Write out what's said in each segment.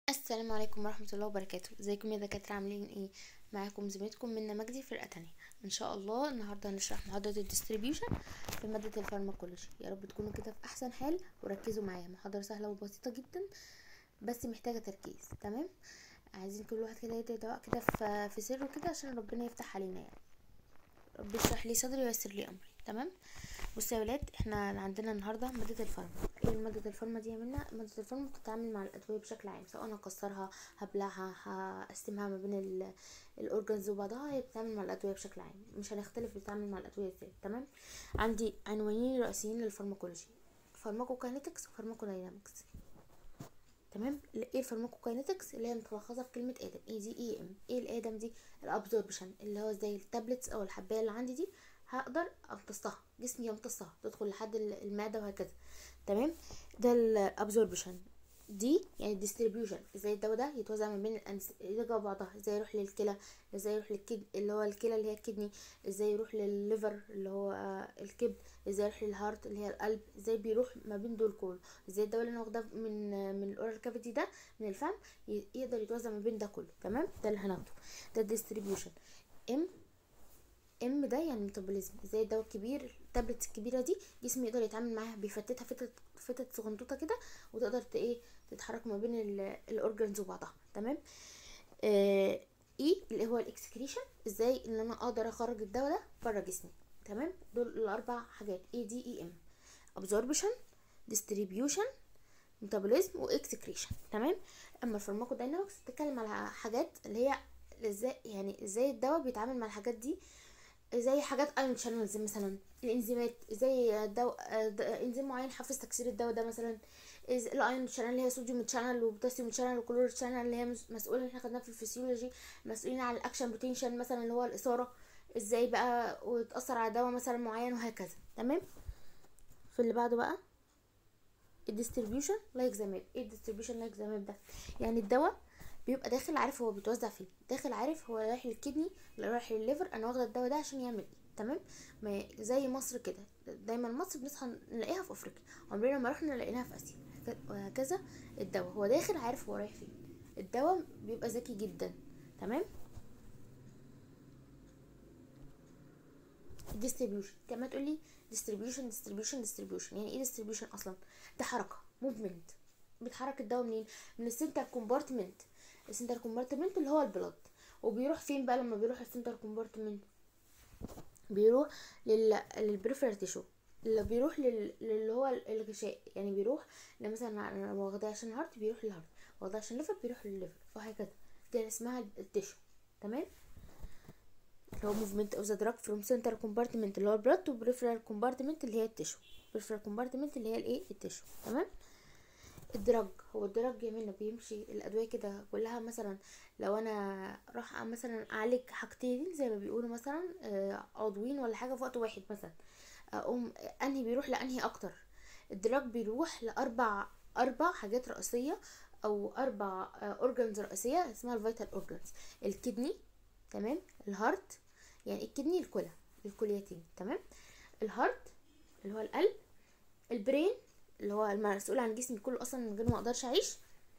السلام عليكم ورحمة الله وبركاته ازيكم يا دكاترة عاملين ايه معاكم زميلتكم منى مجدي فرقة تانية ان شاء الله النهاردة هنشرح محاضرة الديستريبيوشن في مادة الفارماكولوجي يا رب تكونوا كده في احسن حال وركزوا معايا محاضرة سهلة وبسيطة جدا بس محتاجة تركيز تمام عايزين كل واحد كده يدي دواء كده في في سره كده عشان ربنا يفتح علينا يعني رب يشرح لي صدري ويسر لي امري تمام بصوا يا ولاد احنا عندنا النهارده ماده الفارما ايه ماده الفارما دي يا منى ماده الفارما بتتعامل مع الادويه بشكل عام سواء هكسرها هبلعها هقسمها ما بين ال- الاورجنز وبعضها هي بتتعامل مع الادويه بشكل عام مش هنختلف بتتعامل مع الادويه ازاي تمام عندي عنوانين رئيسيين للفارماكولوجي فارماكوكاينetics وفارماكوداينامكس تمام ايه الفارماكوكاينetics اللي هي متلخصه في كلمه ادم اي دي اي ام ايه الادم دي الابزوربشن اللي هو زي التابلتس او الحبايه اللي عندي دي هقدر امتصها جسمي يمتصها تدخل لحد ال- المعده وهكذا تمام ده الابزوربشن دي يعني الديستريبيوشن ازاي الدواء ده يتوزع ما بين الأنس... يرجع بعضها ازاي يروح للكلى ازاي يروح للكد اللي هو الكلى اللي هي الكدني ازاي يروح للليفر اللي هو آه، الكبد ازاي يروح للهارت اللي هي القلب ازاي بيروح ما بين دول كله ازاي الدواء اللي انا واخداه من آه، من الاورال كافيتي ده من الفم ي- يقدر يتوزع ما بين ده كله تمام ده اللي هناخده ده الديستريبيوشن ام ام ده يعني ميتابوليزم زي الدواء الكبير التابلت الكبيره دي جسمي يقدر يتعامل معاها بيفتتها فتت فتت صغنطوطه كده وتقدر ت- ايه تتحرك ما بين الاورجنز وبعضها تمام آه اي اللي هو الاكسكريشن ازاي ان انا اقدر اخرج الدواء ده بره جسمي تمام دول الاربع حاجات اي دي اي ام absorption distribution ميتابوليزم واكسكريشن تمام اما الفارماكوداينامكس بتتكلم على حاجات اللي هي ازاي يعني ازاي الدواء بيتعامل مع الحاجات دي زي حاجات ايون شانلز مثلا الانزيمات زي دواء د- انزيم معين حفز تكسير الدواء ده مثلا إز- الايون شانل اللي هي صوديوم شانل وبوتاسيوم شانل وكلور شانل اللي هي مس- مسؤوله احنا خدناها في الفسيولوجي مسؤولين عن الاكشن بوتنشال مثلا اللي هو الاثاره ازاي بقى وتاثر على دواء مثلا معين وهكذا تمام في اللي بعده بقى الديستريبيوشن لايك ذا ماب ايه الديستريبيوشن لايك ذا ماب ده يعني الدواء بيبقى داخل عارف هو بيتوزع فين داخل عارف هو رايح للكدني ولا رايح للليفر انا واخده الدواء ده عشان يعمل ايه تمام ما زي مصر كده دايما مصر بنصحى نلاقيها في افريقيا عمرنا ما رحنا لقيناها في اسيا وهكذا الدواء هو داخل عارف هو رايح فين الدواء بيبقى ذكي جدا تمام distribution كمان تقول لي distribution distribution distribution يعني ايه distribution اصلا ده حركه movement بتحرك الدواء منين من السنتر كومبارتمنت السنتر كومبارتمنت اللي هو البلد وبيروح فين بقى لما بيروح السنتر كومبارتمنت بيروح لل للبريفر تيشو اللي بيروح لل... اللي هو الغشاء يعني بيروح لما مثلا انا واخداه عشان الهارت بيروح للهارت واخداه عشان الليفر بيروح للليفر وهكذا دي اسمها التيشو تمام اللي هو movement of the drug from center compartment اللي هو البلد و peripheral compartment اللي هي التيشو peripheral compartment اللي هي الايه التيشو تمام الدرج هو الدرج يمنا بيمشي الادويه كده كلها مثلا لو انا راح مثلا اعالج حاجتين زي ما بيقولوا مثلا آه، عضوين ولا حاجه في وقت واحد مثلا اقوم انهي بيروح لانهي اكتر الدرج بيروح لاربع اربع حاجات رئيسيه او اربع اورجنز رئيسيه اسمها الفيتال اورجنز الكدني تمام الهارت يعني الكدني الكلى الكليتين تمام الهارت اللي هو القلب البرين اللي هو المسؤول عن جسمي كله اصلا من غير ما اقدرش اعيش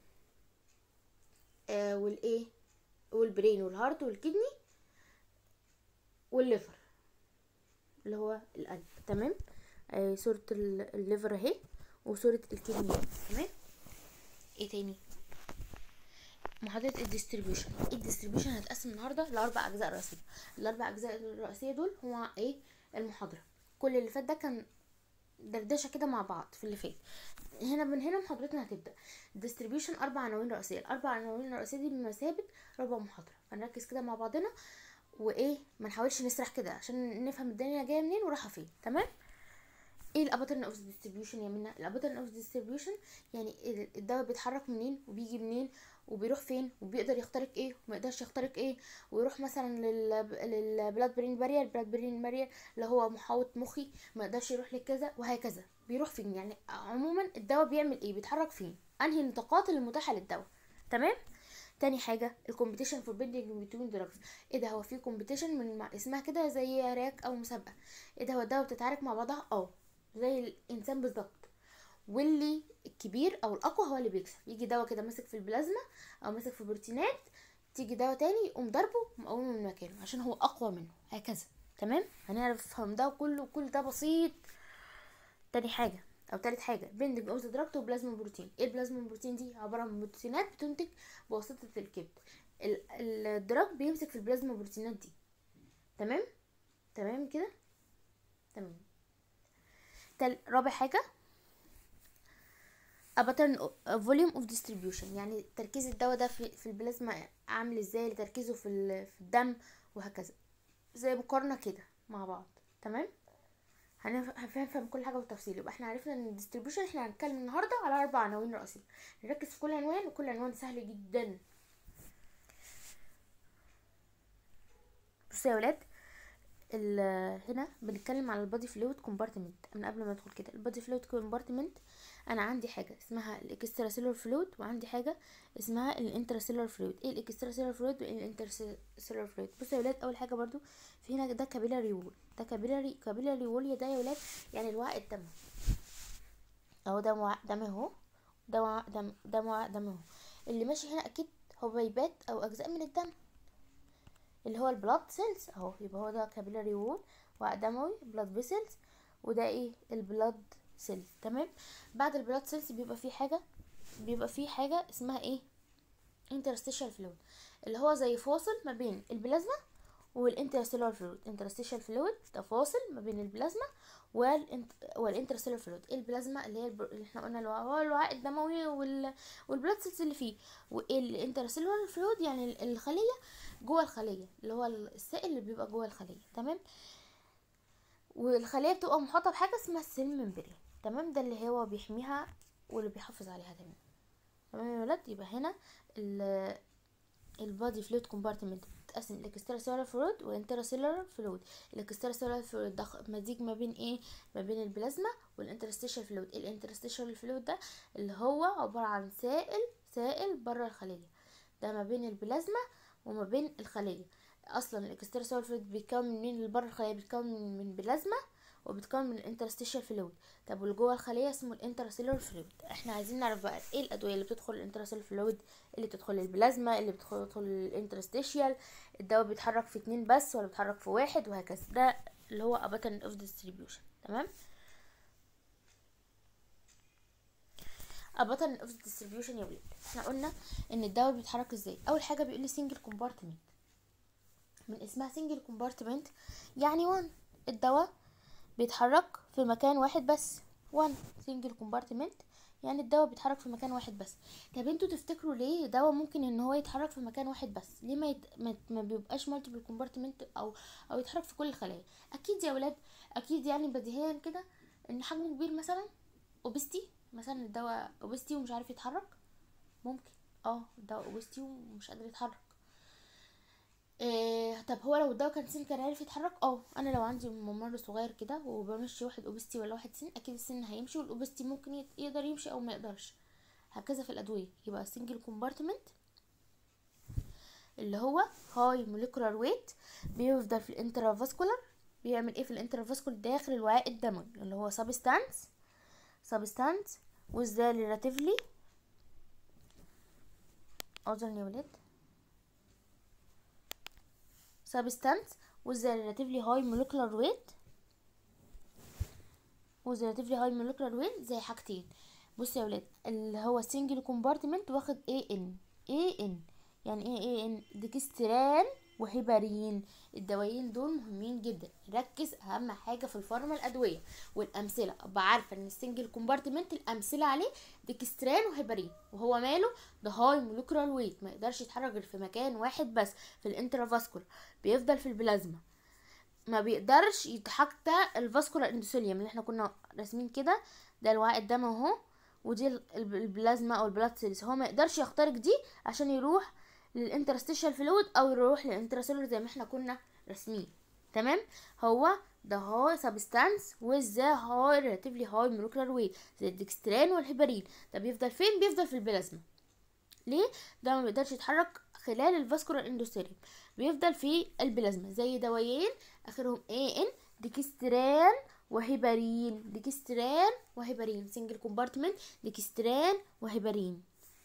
آه والايه والبرين والهارت والكدني والليفر اللي هو القلب تمام آه صورة ال- الليفر اهي وصورة الكدني تمام ايه تاني محاضرة الديستريبيوشن الديستريبيوشن هتقسم النهاردة لأربع أجزاء رئيسية الأربع أجزاء الرئيسية دول هو ايه المحاضرة كل اللي فات ده كان دردشه كده مع بعض في اللي فات هنا من هنا محاضرتنا هتبدا ديستريبيوشن اربع عناوين رئيسيه الاربع عناوين الرئيسيه دي بمثابه ربع محاضره فنركز كده مع بعضنا وايه ما نحاولش نسرح كده عشان نفهم الدنيا جايه منين ورايحه فين تمام ايه الاباترن اوف ديستريبيوشن يا منى الاباترن اوف ديستريبيوشن يعني ال- الدواء بيتحرك منين وبيجي منين وبيروح فين وبيقدر يخترق ايه وما يقدرش يخترق ايه ويروح مثلا لل للبلاد برين بارير البلاد برين بارير اللي هو محاوط مخي ما يقدرش يروح لكذا وهكذا بيروح فين يعني عموما الدواء بيعمل ايه بيتحرك فين انهي النطاقات اللي متاحه للدواء تمام تاني حاجه الكومبيتيشن فور بيندنج بتوين دراجز ايه ده هو في كومبيتيشن من مع اسمها كده زي راك او مسابقه ايه ده هو الدواء بتتعارك مع بعضها اه زي الانسان بالظبط واللي الكبير او الاقوى هو اللي بيكسب يجي دواء كده ماسك في البلازما او ماسك في بروتينات تيجي دواء تاني يقوم ضربه مقومه من مكانه عشان هو اقوى منه هكذا تمام هنعرف نفهم ده كله كل ده بسيط تاني حاجه او تالت حاجه بندنج اوف دراكت وبلازما بروتين ايه البلازما بروتين دي عباره عن بروتينات بتنتج بواسطه الكبد ال- الدراج بيمسك في البلازما بروتينات دي تمام تمام كده تمام تل... رابع حاجه a pattern of- volume of distribution يعني تركيز الدواء ده في, في البلازما عامل ازاي تركيزه في, ال... في الدم وهكذا زي مقارنة كده مع بعض تمام هنف- هنفهم كل حاجة بالتفصيل يبقى احنا عرفنا ان الديستريبيوشن احنا هنتكلم النهاردة على اربع عناوين رئيسية نركز في كل عنوان وكل عنوان سهل جدا بصوا يا ولاد ال- هنا بنتكلم على البادي فلويد كومبارتمنت من قبل ما ادخل كده البادي فلويد كومبارتمنت انا عندي حاجه اسمها الاكسترا سيلولر فلويد وعندي حاجه اسمها الانترا سيلولر فلويد ايه الاكسترا سيلولر فلويد وايه الانترا سيلولر فلويد بصوا يا ولاد اول حاجه برضو في هنا ده كابيلاري وول ده كابيلاري كابيلاري وول يا ده يا ولاد يعني الوعاء الدم اهو ده وعاء دم اهو ده وعاء دم ده وعاء دم اهو اللي ماشي هنا اكيد حبيبات او اجزاء من الدم اللي هو البلاد سيلز اهو يبقى هو ده كابيلاري وول وعاء دموي بلاد فيسلز وده ايه البلاد سيلز تمام بعد البلاد سيلز بيبقى فيه حاجه بيبقى فيه حاجه اسمها ايه interstitial فلويد اللي هو زي فاصل ما بين البلازما والانترستيلر فلويد انترستيشال فلويد ده فاصل ما بين البلازما والانت... والانترستيلر فلويد البلازما اللي هي الب... اللي احنا قلنا الوعاء هو الوعاء الدموي وال... والبلاد سيلز اللي فيه والانترستيلر فلويد يعني الخليه جوه الخليه اللي هو السائل اللي بيبقى جوه الخليه تمام والخليه بتبقى محاطه بحاجه اسمها السيل ممبرين تمام ده اللي هو بيحميها واللي بيحافظ عليها تمام تمام يا ولاد يبقى هنا ال البادي فلويد كومبارتمنت بتتقسم الاكسترا سيلولار فلويد وانترا سيلولار فلويد الاكسترا سيلولار فلويد ده مزيج ما بين ايه ما بين البلازما والانترستيشال فلويد الانترستيشال فلويد ده اللي هو عباره عن سائل سائل بره الخليه ده ما بين البلازما وما بين الخليه اصلا الاكسترا سيلولار فلويد بيتكون من اللي بره الخليه بيتكون من من بلازما وبتكون من الانترستيشال فلويد طب واللي جوه الخليه اسمه الانترسيلولر فلويد احنا عايزين نعرف بقى ايه الادويه اللي بتدخل الانترسيلولر فلويد اللي بتدخل البلازما اللي بتدخل الانترستيشال الدواء بيتحرك في اتنين بس ولا بيتحرك في واحد وهكذا ده اللي هو a pattern of distribution تمام a pattern of distribution يا ولاد احنا قلنا ان الدواء بيتحرك ازاي اول حاجه بيقول لي single compartment من اسمها single compartment يعني وان الدواء بيتحرك في مكان واحد بس one single compartment يعني الدواء بيتحرك في مكان واحد بس طب انتوا تفتكروا ليه دواء ممكن ان هو يتحرك في مكان واحد بس ليه ما, يت... ما, ما بيبقاش multiple compartment او او يتحرك في كل الخلايا اكيد يا ولاد اكيد يعني بديهيا كده ان حجمه كبير مثلا اوبستي مثلا الدواء اوبستي ومش عارف يتحرك ممكن اه الدواء اوبستي ومش قادر يتحرك إيه طب هو لو الدواء كان سن كان عارف يتحرك اه انا لو عندي ممر صغير كده وبمشي واحد اوبستي ولا واحد سن اكيد السن هيمشي والاوبستي ممكن يت- يقدر يمشي او ما يقدرش هكذا في الادويه يبقى سنجل كومبارتمنت اللي هو هاي موليكولار ويت بيفضل في الانترافاسكولار بيعمل ايه في الانترافاسكولار داخل الوعاء الدموي اللي هو سبستانس سبستانس with the relatively أظن يا ولاد substance with the relatively high molecular weight with the relatively high molecular weight زي حاجتين بصوا يا ولاد اللي هو single compartment واخد AN AN يعني ايه AN ديكستران وهيبارين الدوايين دول مهمين جدا ركز اهم حاجه في الفارما الادويه والامثله ابقى عارفه ان السنجل كومبارتمنت الامثله عليه ديكستران وهيبارين وهو ماله ده هاي مولكيولار ويت ما يقدرش يتحرك غير في مكان واحد بس في الانترافاسكولار بيفضل في البلازما ما بيقدرش يتحكى الفاسكولار اندوثيليوم اللي احنا كنا راسمين كده ده الوعاء الدم اهو ودي ال- ال- البلازما او البلاد سيلز هو ما يقدرش يخترق دي عشان يروح للانترستيشال فلويد او يروح للانترسيلولر زي ما احنا كنا راسمين تمام هو ده هاي سبستانس with the high relatively high molecular weight زي الدكستران والهيبارين ده بيفضل فين بيفضل في البلازما ليه ده ما بيقدرش يتحرك خلال الفاسكولار اندوثيليوم بيفضل في البلازما زي دوايين اخرهم ان ديكستران وهيبارين ديكستران وهيبارين سنجل كومبارتمنت ديكستران وهيبارين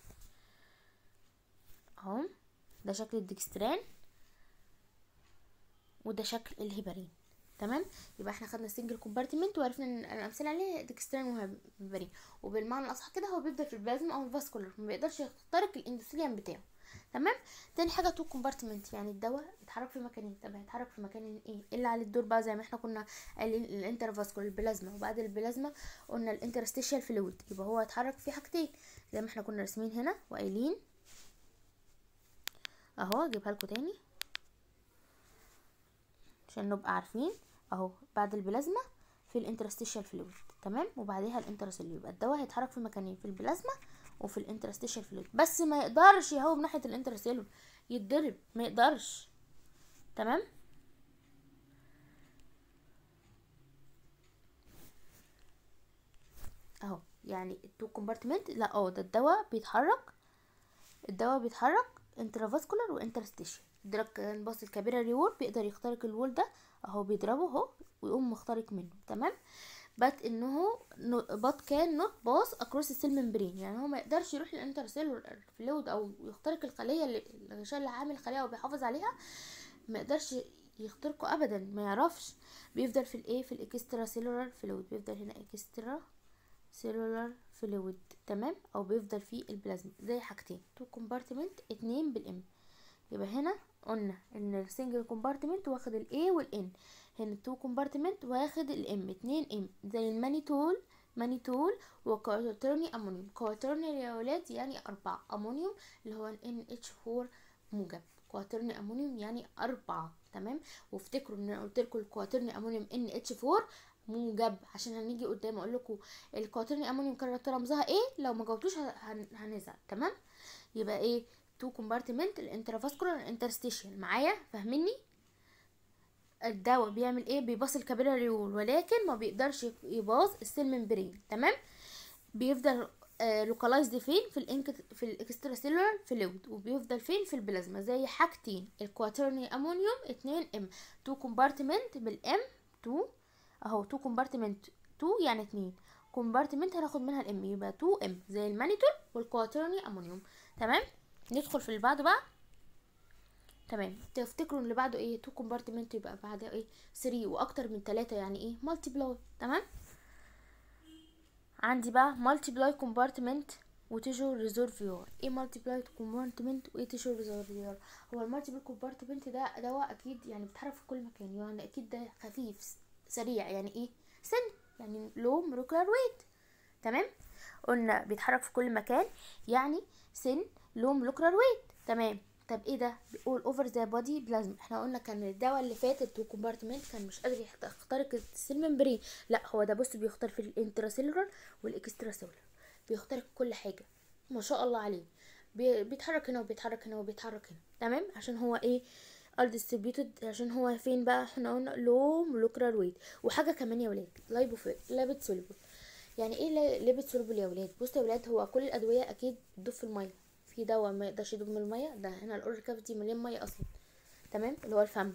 اهو ده شكل الديكستران وده شكل الهيبارين تمام يبقى احنا خدنا السنجل كومبارتمنت وعرفنا ان الامثله عليه ديكستران وهيبارين وبالمعنى الاصح كده هو بيبدا في البلازما او الفاسكولار ما بيقدرش يخترق الاندوثيليوم بتاعه تمام تاني حاجه تو كومبارتمنت يعني الدواء بيتحرك في مكانين طب هيتحرك في مكان ايه اللي على الدور بقى زي ما احنا كنا قايلين الانترفاسكولار البلازما وبعد البلازما قلنا الانترستيشال فلويد يبقى هو هيتحرك في حاجتين زي ما احنا كنا راسمين هنا وقايلين اهو اجيبها لكم تاني عشان نبقى عارفين اهو بعد البلازما في الانترستيشال فلويد تمام وبعديها الانترسيلولر يبقى الدواء هيتحرك في مكانين في البلازما وفي الانترستيشال فلويد بس ما يقدرش يهوب ناحيه الانترسيلولر يتضرب ما يقدرش تمام اهو يعني التو كومبارتمنت لا اه ده الدواء بيتحرك الدواء بيتحرك انترافاسكولار وانترستيشال درك الباص الكابيلاري وول بيقدر يخترق الوول ده اهو بيضربه اهو ويقوم مخترق منه تمام بات انه بات كان نوت باص اكروس السيل ممبرين يعني هو ما يقدرش يروح للانترسيلولر فلويد او يخترق الخليه اللي الغشاء اللي عامل الخليه وبيحافظ عليها ما يقدرش يخترقه ابدا ما يعرفش بيفضل في الايه في الاكسترا سيلولر فلويد بيفضل هنا اكسترا سيلولر فلويد تمام او بيفضل فيه البلازما زي حاجتين تو كومبارتمنت اتنين بالام يبقى هنا قلنا ان السنجل كومبارتمنت واخد الاي والان هنا التو كومبارتمنت واخد الام اتنين ام زي المانيتول مانيتول وكواترني امونيوم كواترني يا ولاد يعني أربعة امونيوم اللي هو ال NH4 موجب كواترني امونيوم يعني أربعة تمام وافتكروا ان انا قلت لكم الكواترني امونيوم NH4 موجب عشان هنيجي قدام اقول لكم الكواترني امونيوم كانت رمزها ايه لو ما جاوبتوش هنزعل تمام يبقى ايه تو كومبارتمنت الانترافاسكولار الانترستيشن معايا فاهميني الدواء بيعمل ايه بيباص الكابيلاري وول ولكن ما بيقدرش يباص السيل ممبرين تمام بيفضل لوكالايزد فين في الانك في الاكسترا سيلولار فلويد وبيفضل فين في البلازما زي حاجتين الكواترني امونيوم 2 ام تو كومبارتمنت بالام 2 اهو تو كومبارتمنت 2 يعني 2 كومبارتمنت هناخد منها الام يبقى 2 ام زي المانيتول والكواترني امونيوم تمام ندخل في اللي بعده بقى تمام تفتكروا اللي بعده ايه تو كومبارتمنت يبقى بعده ايه 3 واكتر من 3 يعني ايه مالتيبلاي تمام عندي بقى مالتيبلاي كومبارتمنت وتيشو ريزرفيور ايه مالتيبلاي كومبارتمنت وايه تيشو ريزرفيور هو المالتيبل كومبارتمنت ده دواء اكيد يعني بيتحرك في كل مكان يعني اكيد ده خفيف سريع يعني ايه سن يعني لو مولكيولار ويت تمام قلنا بيتحرك في كل مكان يعني سن لو مولكيولار ويت تمام طب ايه ده بيقول اوفر ذا بودي بلازما احنا قلنا كان الدواء اللي فات التو كومبارتمنت كان مش قادر يخترق السيل ممبرين لا هو ده بص بيخترق في الانتراسيلولر والاكسترا سيلولر بيخترق كل حاجه ما شاء الله عليه بيتحرك هنا وبيتحرك هنا وبيتحرك هنا تمام عشان هو ايه الديستريبيوتد عشان هو فين بقى احنا قلنا لو مولكيولار ويت وحاجه كمان يا ولاد لايبوفيل لابت سوليبل يعني ايه لابت سوليبل يا ولاد بصوا يا ولاد هو كل الادويه اكيد بتدوب في الميه في دواء ما يقدرش يدوب من الميه ده هنا الاورال كافيتي مليان ميه اصلا تمام اللي هو الفم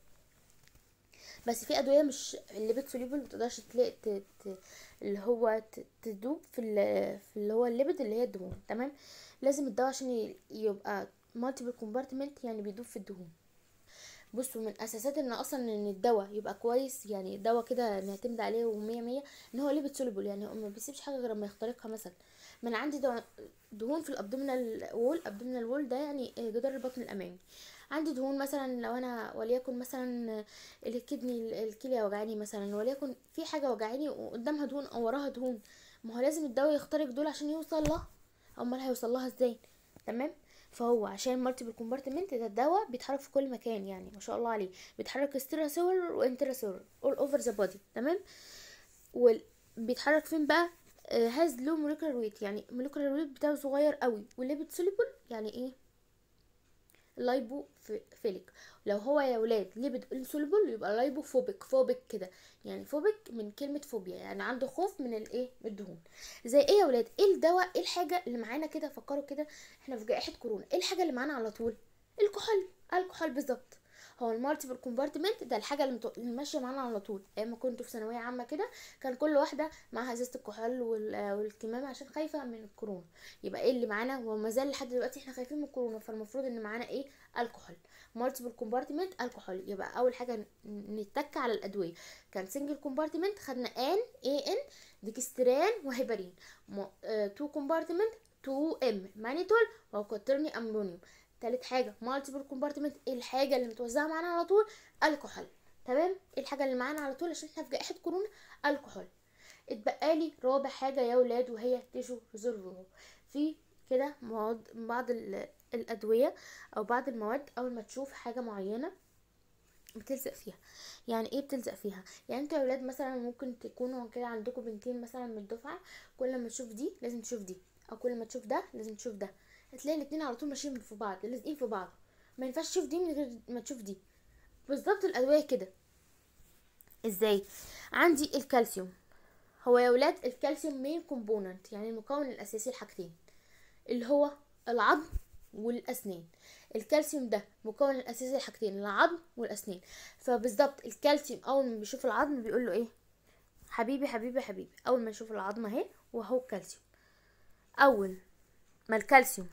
بس في ادويه مش الليبت سوليبل متقدرش تلاقي ت... ت... اللي هو ت... تدوب في ال... في اللي هو الليبت اللي هي الدهون تمام لازم الدواء عشان ي... يبقى مالتيبل كومبارتمنت يعني بيدوب في الدهون بصوا من اساسات ان اصلا ان الدواء يبقى كويس يعني الدواء كده نعتمد عليه ومية مية ان هو ليبت سوليبل يعني ما بيسيبش حاجه غير لما يخترقها مثلا من عندي دهون في الابدومينال وول ابدومينال وول ده يعني جدار البطن الامامي عندي دهون مثلا لو انا وليكن مثلا الكدني الكليه وجعاني مثلا وليكن في حاجه وجعاني وقدامها دهون او وراها دهون ما هو لازم الدواء يخترق دول عشان يوصل لها امال هيوصل لها ازاي تمام فهو عشان مالتيبل كومبارتمنت ده الدواء بيتحرك في كل مكان يعني ما شاء الله عليه بيتحرك استرا سيلولر وانترا سيلولر اول اوفر ذا بودي تمام وبيتحرك فين بقى هاز لو مولكيولار ويت يعني مولكيولار ويت بتاعه صغير قوي والليبت سوليبل يعني ايه لايبو فيليك لو هو يا ولاد ليبت انسوليبل يبقى لايبو فوبيك فوبيك كده يعني فوبيك من كلمه فوبيا يعني عنده خوف من الايه من الدهون زي ايه يا ولاد ايه الدواء ايه الحاجه اللي معانا كده فكروا كده احنا في جائحه كورونا ايه الحاجه اللي معانا على طول الكحول الكحول بالظبط هو المالتيبل كومبارتمنت ده الحاجه اللي, متو... اللي ماشيه معانا على طول ايام ما كنت في ثانويه عامه كده كان كل واحده معاها ازازه الكحول وال... والكمامه عشان خايفه من الكورونا يبقى ايه اللي معانا وما زال لحد دلوقتي احنا خايفين من الكورونا فالمفروض ان معانا ايه الكحول مالتيبل كومبارتمنت الكحول يبقى اول حاجه نتك على الادويه كان سنجل كومبارتمنت خدنا ان اي ان ديكستران وهيبرين تو كومبارتمنت 2 ام مانيتول وكوترني امونيوم تالت حاجه مالتيبل كومبارتمنت ايه الحاجه اللي متوزعه معانا على طول الكحول تمام ايه الحاجه اللي معانا على طول عشان احنا في جائحه كورونا الكحول اتبقى لي رابع حاجه يا ولاد وهي تيشو ريزرفوار في كده مواد بعض الادويه او بعض المواد اول ما تشوف حاجه معينه بتلزق فيها يعني ايه بتلزق فيها يعني انتوا يا ولاد مثلا ممكن تكونوا كده عندكم بنتين مثلا من الدفعه كل ما تشوف دي لازم تشوف دي او كل ما تشوف ده لازم تشوف ده هتلاقي الاتنين على طول ماشيين في بعض لازقين في بعض ما ينفعش تشوف دي من غير ما تشوف دي بالظبط الادويه كده ازاي عندي الكالسيوم هو يا ولاد الكالسيوم مين كومبوننت يعني المكون الاساسي لحاجتين اللي هو العظم والاسنان الكالسيوم ده مكون الاساسي لحاجتين العظم والاسنان فبالظبط الكالسيوم اول ما بيشوف العظم بيقول له ايه حبيبي حبيبي حبيبي اول ما يشوف العظم اهي وهو الكالسيوم اول ما الكالسيوم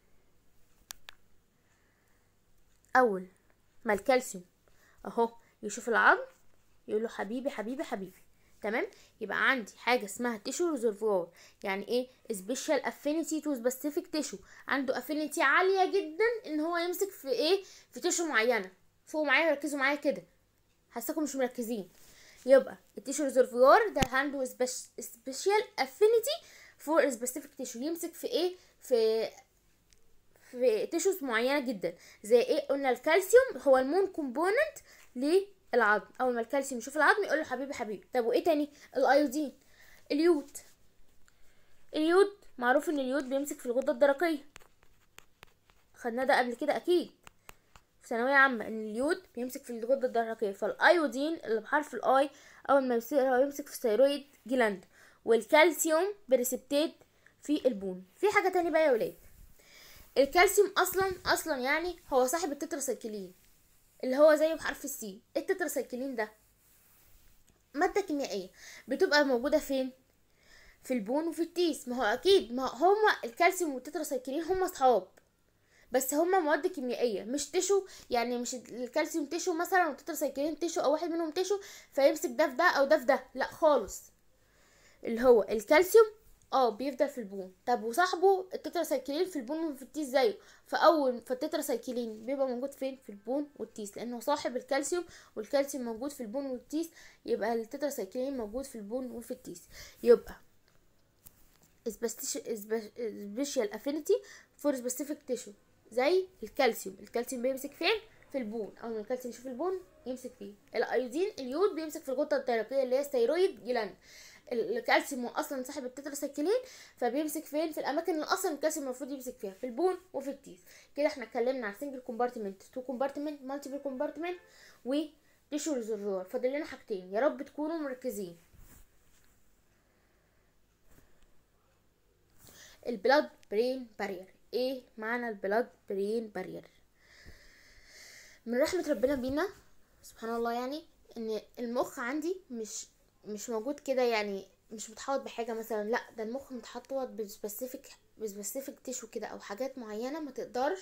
اول ما الكالسيوم اهو يشوف العظم يقول له حبيبي حبيبي حبيبي تمام يبقى عندي حاجه اسمها تيشو ريزرفوار يعني ايه سبيشال افينيتي تو سبيسيفيك تيشو عنده افينيتي عاليه جدا ان هو يمسك في ايه في تيشو معينه فوق معايا ركزوا معايا كده حاساكم مش مركزين يبقى التيشو ريزرفوار ده عنده سبيشال افينيتي فور سبيسيفيك تيشو يمسك في ايه في في تيشوز معينه جدا زي ايه قلنا الكالسيوم هو المون كومبوننت للعظم اول ما الكالسيوم يشوف العظم يقول له حبيبي حبيبي طب وايه تاني الايودين اليود اليود معروف ان اليود بيمسك في الغده الدرقيه خدنا ده قبل كده اكيد في ثانويه عامه ان اليود بيمسك في الغده الدرقيه فالايودين اللي بحرف الاي اول ما يمسك هو يمسك في الثيرويد جلاند والكالسيوم بريسبتيت في البون في حاجه تاني بقى يا ولاد الكالسيوم اصلا اصلا يعني هو صاحب التتراسايكلين اللي هو زيه بحرف السي التتراسايكلين ده ماده كيميائيه بتبقى موجوده فين في البون وفي التيس ما هو اكيد ما هما الكالسيوم والتتراسايكلين هما اصحاب بس هما مواد كيميائيه مش تشو يعني مش الكالسيوم تشو مثلا والتتراسايكلين تشو او واحد منهم تشو فيمسك ده في ده او ده في ده لا خالص اللي هو الكالسيوم اه بيفضل في البون طب وصاحبه التتراسايكلين في البون وفي التيس زيه فاول فالتتراسايكلين بيبقى موجود فين في البون والتيس لانه صاحب الكالسيوم والكالسيوم موجود في البون والتيس يبقى التتراسايكلين موجود في البون وفي التيس يبقى سبيشال افينيتي فور سبيسيفيك تيشو زي الكالسيوم الكالسيوم بيمسك فين في البون اول ما الكالسيوم يشوف البون يمسك فيه الايودين اليود بيمسك في الغده الدرقيه اللي هي ستيرويد جلاند الكالسيوم هو اصلا صاحب التتراسايكلين فبيمسك فين في الاماكن اللي اصلا الكالسيوم المفروض يمسك فيها في البون وفي التيس كده احنا اتكلمنا عن سنجل كومبارتمنت تو كومبارتمنت مالتيبل كومبارتمنت و تيشو ريزرفوار فاضل لنا حاجتين يا رب تكونوا مركزين البلاد برين بارير ايه معنى البلاد برين بارير من رحمه ربنا بينا سبحان الله يعني ان المخ عندي مش مش موجود كده يعني مش متحوط بحاجة مثلا لا ده المخ متحوط بسبيسيفيك بسبيسيفيك تيشو كده او حاجات معينة ما تقدرش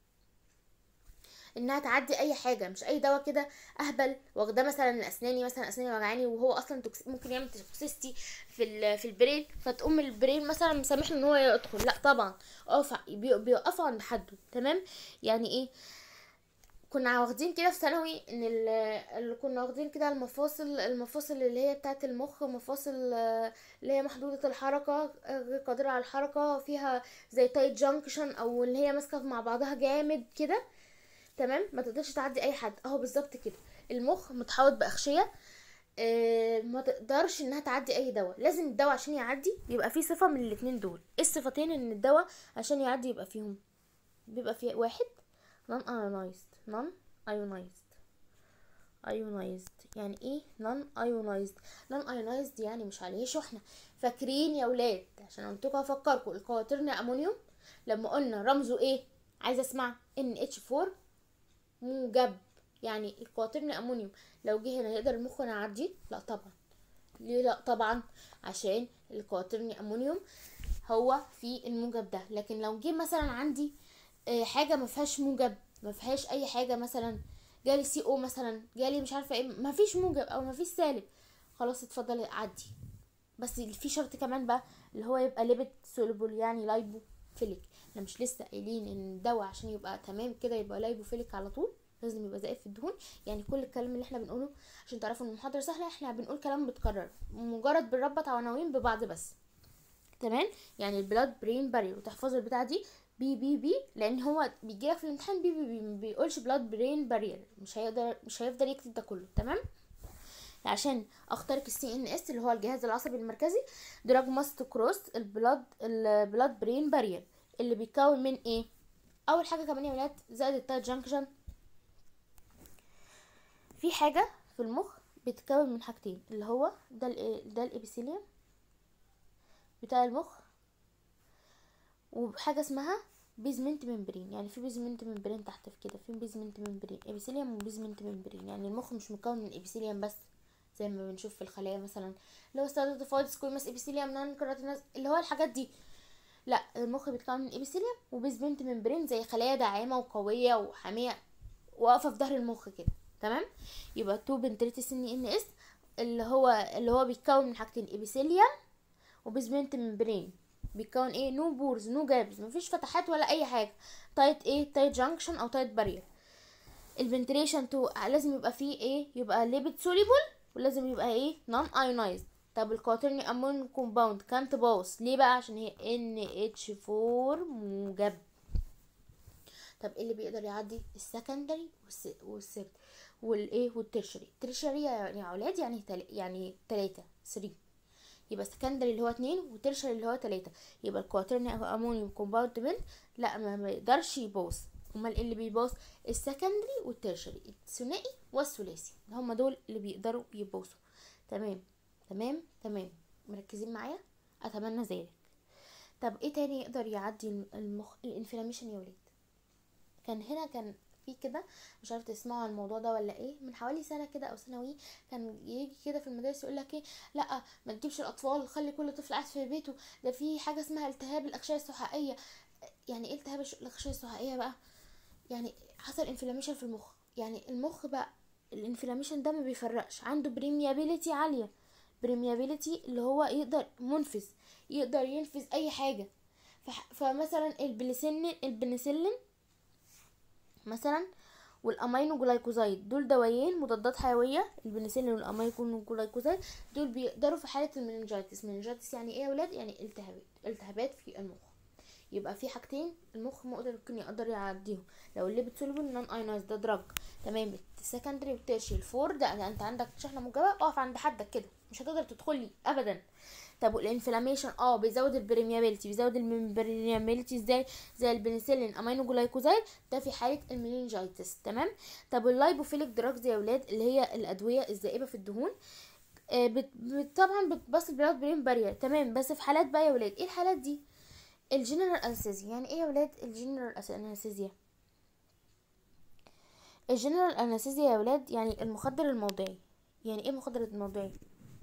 انها تعدي اي حاجه مش اي دواء كده اهبل واخده مثلا اسناني مثلا اسناني وجعاني وهو اصلا توكس ممكن يعمل توكسيستي في في البرين فتقوم البرين مثلا مسامح له ان هو يدخل لا طبعا اقف بيوقفوا عند حده تمام يعني ايه كنا واخدين كده في ثانوي ان اللي كنا واخدين كده المفاصل المفاصل اللي هي بتاعه المخ مفاصل اللي هي محدوده الحركه غير قادره على الحركه فيها زي تايت جانكشن او اللي هي ماسكه مع بعضها جامد كده تمام ما تقدرش تعدي اي حد اهو بالظبط كده المخ متحوط باغشيه آه ما تقدرش انها تعدي اي دواء لازم الدواء عشان يعدي بيبقى فيه صفه من الاتنين دول ايه الصفتين ان الدواء عشان يعدي يبقى فيهم بيبقى فيه واحد non ionized non ionized ionized يعني ايه non ionized non ionized يعني مش عليه شحنة فاكرين يا ولاد عشان قلت لكم هفكركم الكواترني امونيوم لما قلنا رمزه ايه عايزه اسمع ان اتش 4 موجب يعني الكواترني امونيوم لو جه هنا يقدر المخ يعديه لا طبعا ليه لا طبعا عشان الكواترني امونيوم هو في الموجب ده لكن لو جه مثلا عندي آه، حاجه ما فيهاش موجب ما فيهاش اي حاجه مثلا جالي سي او مثلا جالي مش عارفه ايه ما فيش موجب او ما فيش سالب خلاص اتفضل عدي بس في شرط كمان بقى اللي هو يبقى ليبت سولوبول يعني لايبو فيليك احنا مش لسه قايلين ان الدواء عشان يبقى تمام كده يبقى لايبو فيليك على طول لازم يبقى زائد في الدهون يعني كل الكلام اللي احنا بنقوله عشان تعرفوا ان المحاضره سهله احنا بنقول كلام متكرر مجرد بنربط عناوين ببعض بس تمام يعني البلاد برين بارير وتحفظوا البتاعه دي بي بي بي لان هو بيجيلك في الامتحان بي بي بي ما بيقولش بلاد برين بارير مش هيقدر مش هيفضل يكتب ده كله تمام عشان اخترق السي ان اس اللي هو الجهاز العصبي المركزي دراج ماست كروس البلاد البلاد برين بارير اللي بيتكون من ايه اول حاجه كمان يا ولاد زائد التايت جانكشن في حاجه في المخ بتتكون من حاجتين اللي هو ده ال ده الابيثيليوم بتاع المخ وحاجه اسمها بيزمنت ممبرين يعني في بيزمنت ممبرين تحت في كده في بيزمنت ممبرين ابيثيليوم وبيزمنت ممبرين يعني المخ مش مكون من ابيثيليوم بس زي ما بنشوف في الخلايا مثلا اللي هو ستاتوفايد سكويمس ابيثيليوم نون كيراتينوز اللي هو الحاجات دي لا المخ بيتكون من ابيثيليوم وبيزمنت ممبرين زي خلايا داعمه وقويه وحاميه واقفه في ظهر المخ كده تمام يبقى تو بنتريتس ان ان اس اللي هو اللي هو بيتكون من حاجتين ابيثيليوم وبيزمنت ممبرين بيتكون ايه نو بورز نو جابز مفيش فتحات ولا اي حاجه تايت ايه تايت جانكشن او تايت بارير الفنتريشن تو لازم يبقى فيه ايه يبقى ليبيد سوليبل ولازم يبقى ايه نون ايونايزد طب الكواترني امون كومباوند كانت باوس ليه بقى عشان هي ان اتش 4 موجب طب ايه اللي بيقدر يعدي السكندري والسبت والايه والترشري الترشري يعني يا اولاد يعني تل... يعني تلاتة 3 يبقى سكندري اللي هو اتنين وترشري اللي هو تلاتة يبقى الكواترني امونيوم كومباوند من لا ما, ما يقدرش يبوظ امال ايه اللي بيبوظ السكندري والترشري الثنائي والثلاثي هما دول اللي بيقدروا يبوظوا تمام تمام تمام مركزين معايا اتمنى ذلك طب ايه تاني يقدر يعدي المخ الانفلاميشن يا ولاد كان هنا كان في كده مش عارفه تسمعوا عن الموضوع ده ولا ايه من حوالي سنه كده او سنوي كان يجي كده في المدارس يقول لك ايه لا ما تجيبش الاطفال خلي كل طفل قاعد في بيته ده في حاجه اسمها التهاب الاغشيه السحائيه يعني ايه التهاب الاغشيه السحائيه بقى يعني حصل انفلاميشن في المخ يعني المخ بقى الانفلاميشن ده ما بيفرقش عنده بريميابيليتي عاليه بريميابيليتي اللي هو يقدر منفذ يقدر ينفذ اي حاجه فمثلا البنسلين البنسلين مثلا والامينو جلايكوزايد دول دوايين مضادات حيويه البنسلين والامينو جلايكوزايد دول بيقدروا في حاله المننجايتس مننجايتس يعني ايه يا ولاد يعني التهابات التهابات في المخ يبقى في حاجتين المخ ممكن يقدر يعديهم لو الليبت سوليبل نون اينايز ده دراج تمام السكندري والتيرشي الفور ده انت عندك شحنه موجبه اقف عند حدك كده مش هتقدر تدخلي ابدا طب والانفلاميشن اه بيزود البريميابيلتي بيزود البريميابيلتي ازاي زي البنسلين امينو جلايكوزايد ده في حاله المينينجايتس تمام طب اللايبوفيليك دراجز يا ولاد اللي هي الادويه الذائبه في الدهون آه بت... بت... طبعا بتبص البلاد برين بارير تمام بس في حالات بقى يا ولاد ايه الحالات دي الجنرال انستيزيا يعني ايه يا ولاد الجنرال انستيزيا الجنرال انستيزيا يا ولاد يعني المخدر الموضعي يعني ايه المخدر الموضعي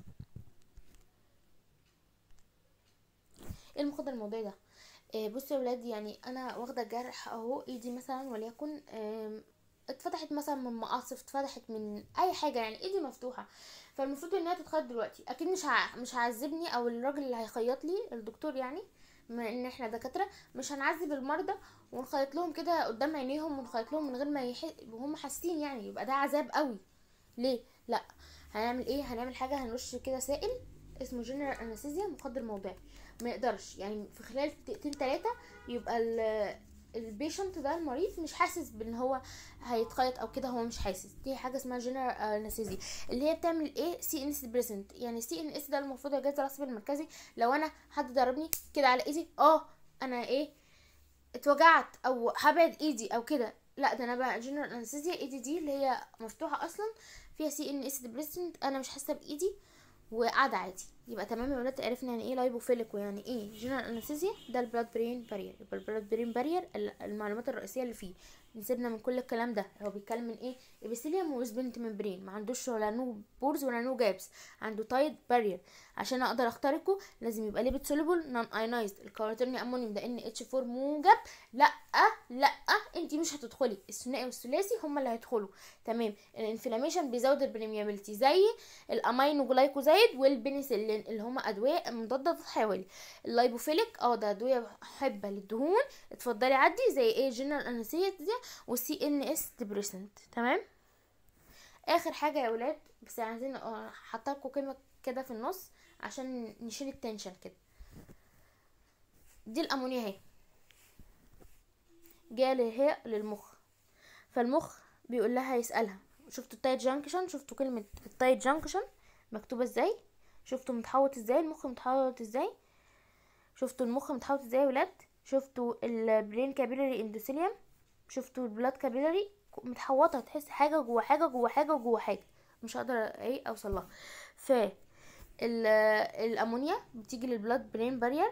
ايه المخدر الموضعي ده آه بصوا يا ولاد يعني انا واخده جرح اهو ايدي مثلا وليكن آه اتفتحت مثلا من مقص اتفتحت من اي حاجه يعني ايدي مفتوحه فالمفروض انها تتخيط دلوقتي اكيد مش ع... مش هعذبني او الراجل اللي هيخيط لي الدكتور يعني بما ان احنا دكاتره مش هنعذب المرضى ونخيط لهم كده قدام عينيهم ونخيط لهم من غير ما يح... وهم حاسين يعني يبقى ده عذاب قوي ليه لا هنعمل ايه هنعمل حاجه هنرش كده سائل اسمه جنرال انستيزيا مخدر موضعي ما يقدرش يعني في خلال دقيقتين ثلاثه يبقى البيشنت ده المريض مش حاسس بان هو هيتخيط او كده هو مش حاسس دي حاجه اسمها جنرال انستيزيا اللي هي بتعمل ايه سي ان اس بريزنت يعني سي ان اس ده المفروض الجهاز العصبي المركزي لو انا حد ضربني كده على ايدي اه انا ايه اتوجعت او هبعد ايدي او كده لا ده انا بقى جنرال انستيزيا ايدي دي اللي هي مفتوحه اصلا فيها سي ان اس بريزنت انا مش حاسه بايدي وقاعده عادي يبقى تمام يا ولاد عرفنا يعني ايه لايبوفيليك ويعني ايه جنرال انستيزيا ده البلاد برين بارير يبقى البلاد برين بارير المعلومات الرئيسيه اللي فيه نسيبنا من كل الكلام ده هو بيتكلم من ايه ابيثيليوم وسبنت ممبرين ما عندوش ولا نو بورز ولا نو جابس عنده تايد بارير عشان اقدر اخترقه لازم يبقى ليبت سوليبل نون ايونايزد الكوارترني امونيوم ده ان اتش 4 موجب لا لا انت مش هتدخلي الثنائي والثلاثي هما اللي هيدخلوا تمام الانفلاميشن بيزود البريميابيلتي زي الامينو جلايكوزايد والبنسلين اللي هما ادويه مضاده للحيوي اللايبوفيليك اه ده ادويه محبه للدهون اتفضلي عدي زي ايه جنرال انسيه دي والسي ان اس ديبريسنت تمام اخر حاجه يا ولاد بس عايزين حاطه لكم كلمه كده في النص عشان نشيل التنشن كده دي الامونيا اهي جايه هي للمخ فالمخ بيقول لها يسالها شفتوا التايت جانكشن شفتوا كلمه التايت جانكشن مكتوبه ازاي شفتوا متحوط ازاي المخ متحوط ازاي شفتوا المخ متحوط ازاي يا ولاد شفتوا البرين كابيلاري اندوثيليوم شفتوا البلاد كابيلاري متحوطه تحس حاجه جوه حاجه جوه حاجه جوه حاجه مش هقدر ايه اوصل لها ف الامونيا بتيجي للبلاد برين بارير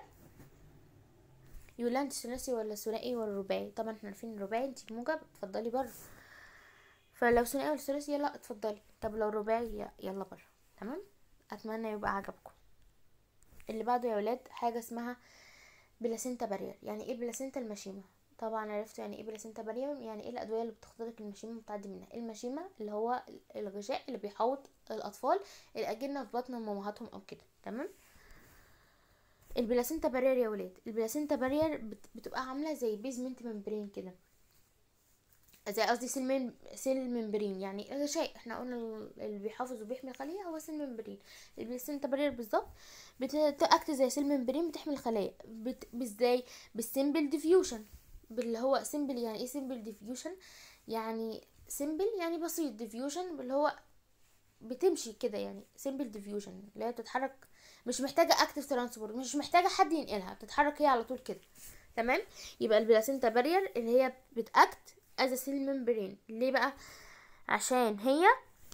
يقول لها انت ثلاثي ولا ثنائي ولا رباعي طبعا احنا عارفين الرباعي انت موجب اتفضلي بره فلو ثنائي ولا ثلاثي يلا اتفضلي طب لو رباعي يلا بره تمام اتمنى يبقى عجبكم اللي بعده يا ولاد حاجه اسمها بلاسينتا بارير يعني ايه بلاسينتا المشيمه طبعا عرفتوا يعني ايه بلاسينتا بارير يعني ايه الادويه اللي بتخترق المشيمه وبتعدي منها المشيمه اللي هو الغشاء اللي بيحوط الاطفال الاجنه في بطن امهاتهم او كده تمام البلاسينتا بارير يا ولاد البلاسينتا بارير بتبقى عامله زي بيزمنت ممبرين كده زي قصدي سيل من سيل ممبرين يعني غشاء احنا قلنا اللي بيحافظ وبيحمي الخليه هو سيل ممبرين البلاسينتا بارير بالظبط بتاكت زي سيل ممبرين بتحمي الخلايا بت... ازاي بالسيمبل ديفيوجن باللي هو سيمبل يعني ايه سيمبل ديفيوجن يعني سيمبل يعني بسيط ديفيوجن اللي هو بتمشي كده يعني سيمبل ديفيوجن اللي هي بتتحرك مش محتاجه اكتف ترانسبورت مش محتاجه حد ينقلها بتتحرك هي على طول كده تمام يبقى البلاسينتا بارير اللي هي بتاكت از سيل ممبرين ليه بقى عشان هي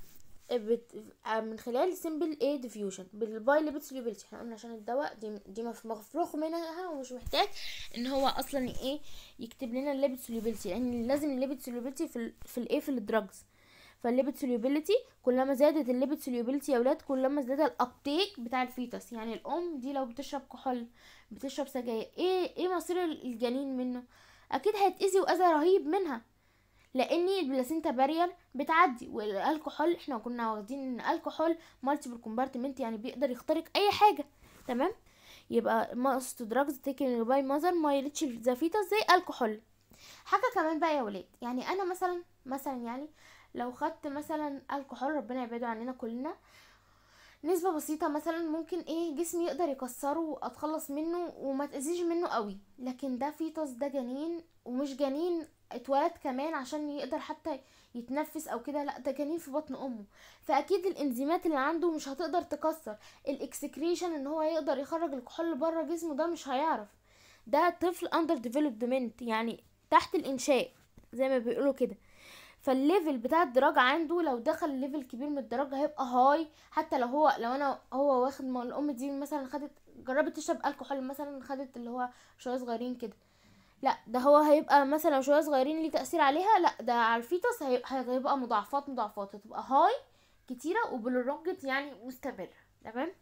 بت... من خلال سيمبل ايه ديفيوجن بالباي ليبت سوليبيلتي احنا قلنا عشان الدواء دي دي مفروغ منها ومش محتاج ان هو اصلا ايه يكتب لنا الليبت سوليبيلتي لان يعني لازم الليبت سوليبيلتي في ال... في الايه في الدراجز فالليبت سوليبيلتي كلما زادت الليبت سوليبيلتي يا ولاد كلما زاد الابتيك بتاع الفيتس يعني الام دي لو بتشرب كحول بتشرب سجاير ايه ايه مصير الجنين منه اكيد هيتاذي واذى رهيب منها لان البلاسينتا بارير بتعدي والكحول احنا كنا واخدين ان الكحول مالتيبل كومبارتمنت يعني بيقدر يخترق اي حاجه تمام يبقى ماست دراجز تيكن باي ماذر ما يريتش ذا فيتس زي الكحول حاجه كمان بقى يا ولاد يعني انا مثلا مثلا يعني لو خدت مثلا الكحول ربنا يبعده عننا كلنا نسبة بسيطة مثلا ممكن ايه جسمي يقدر يكسره واتخلص منه وما تأذيش منه قوي لكن ده فيتس ده جنين ومش جنين اتولد كمان عشان يقدر حتى يتنفس او كده لا ده جنين في بطن امه فاكيد الانزيمات اللي عنده مش هتقدر تكسر الاكسكريشن ان هو يقدر يخرج الكحول بره جسمه ده مش هيعرف ده طفل اندر ديفلوبمنت يعني تحت الانشاء زي ما بيقولوا كده فالليفل بتاع الدراج عنده لو دخل ليفل كبير من الدراج هيبقى هاي حتى لو هو لو انا هو واخد الام دي مثلا خدت جربت تشرب الكحول مثلا خدت اللي هو شويه صغيرين كده لا ده هو هيبقى مثلا شويه صغيرين ليه تاثير عليها لا ده على الفيتس هيبقى مضاعفات مضاعفات هتبقى هاي كتيره وبالرجت يعني مستمر تمام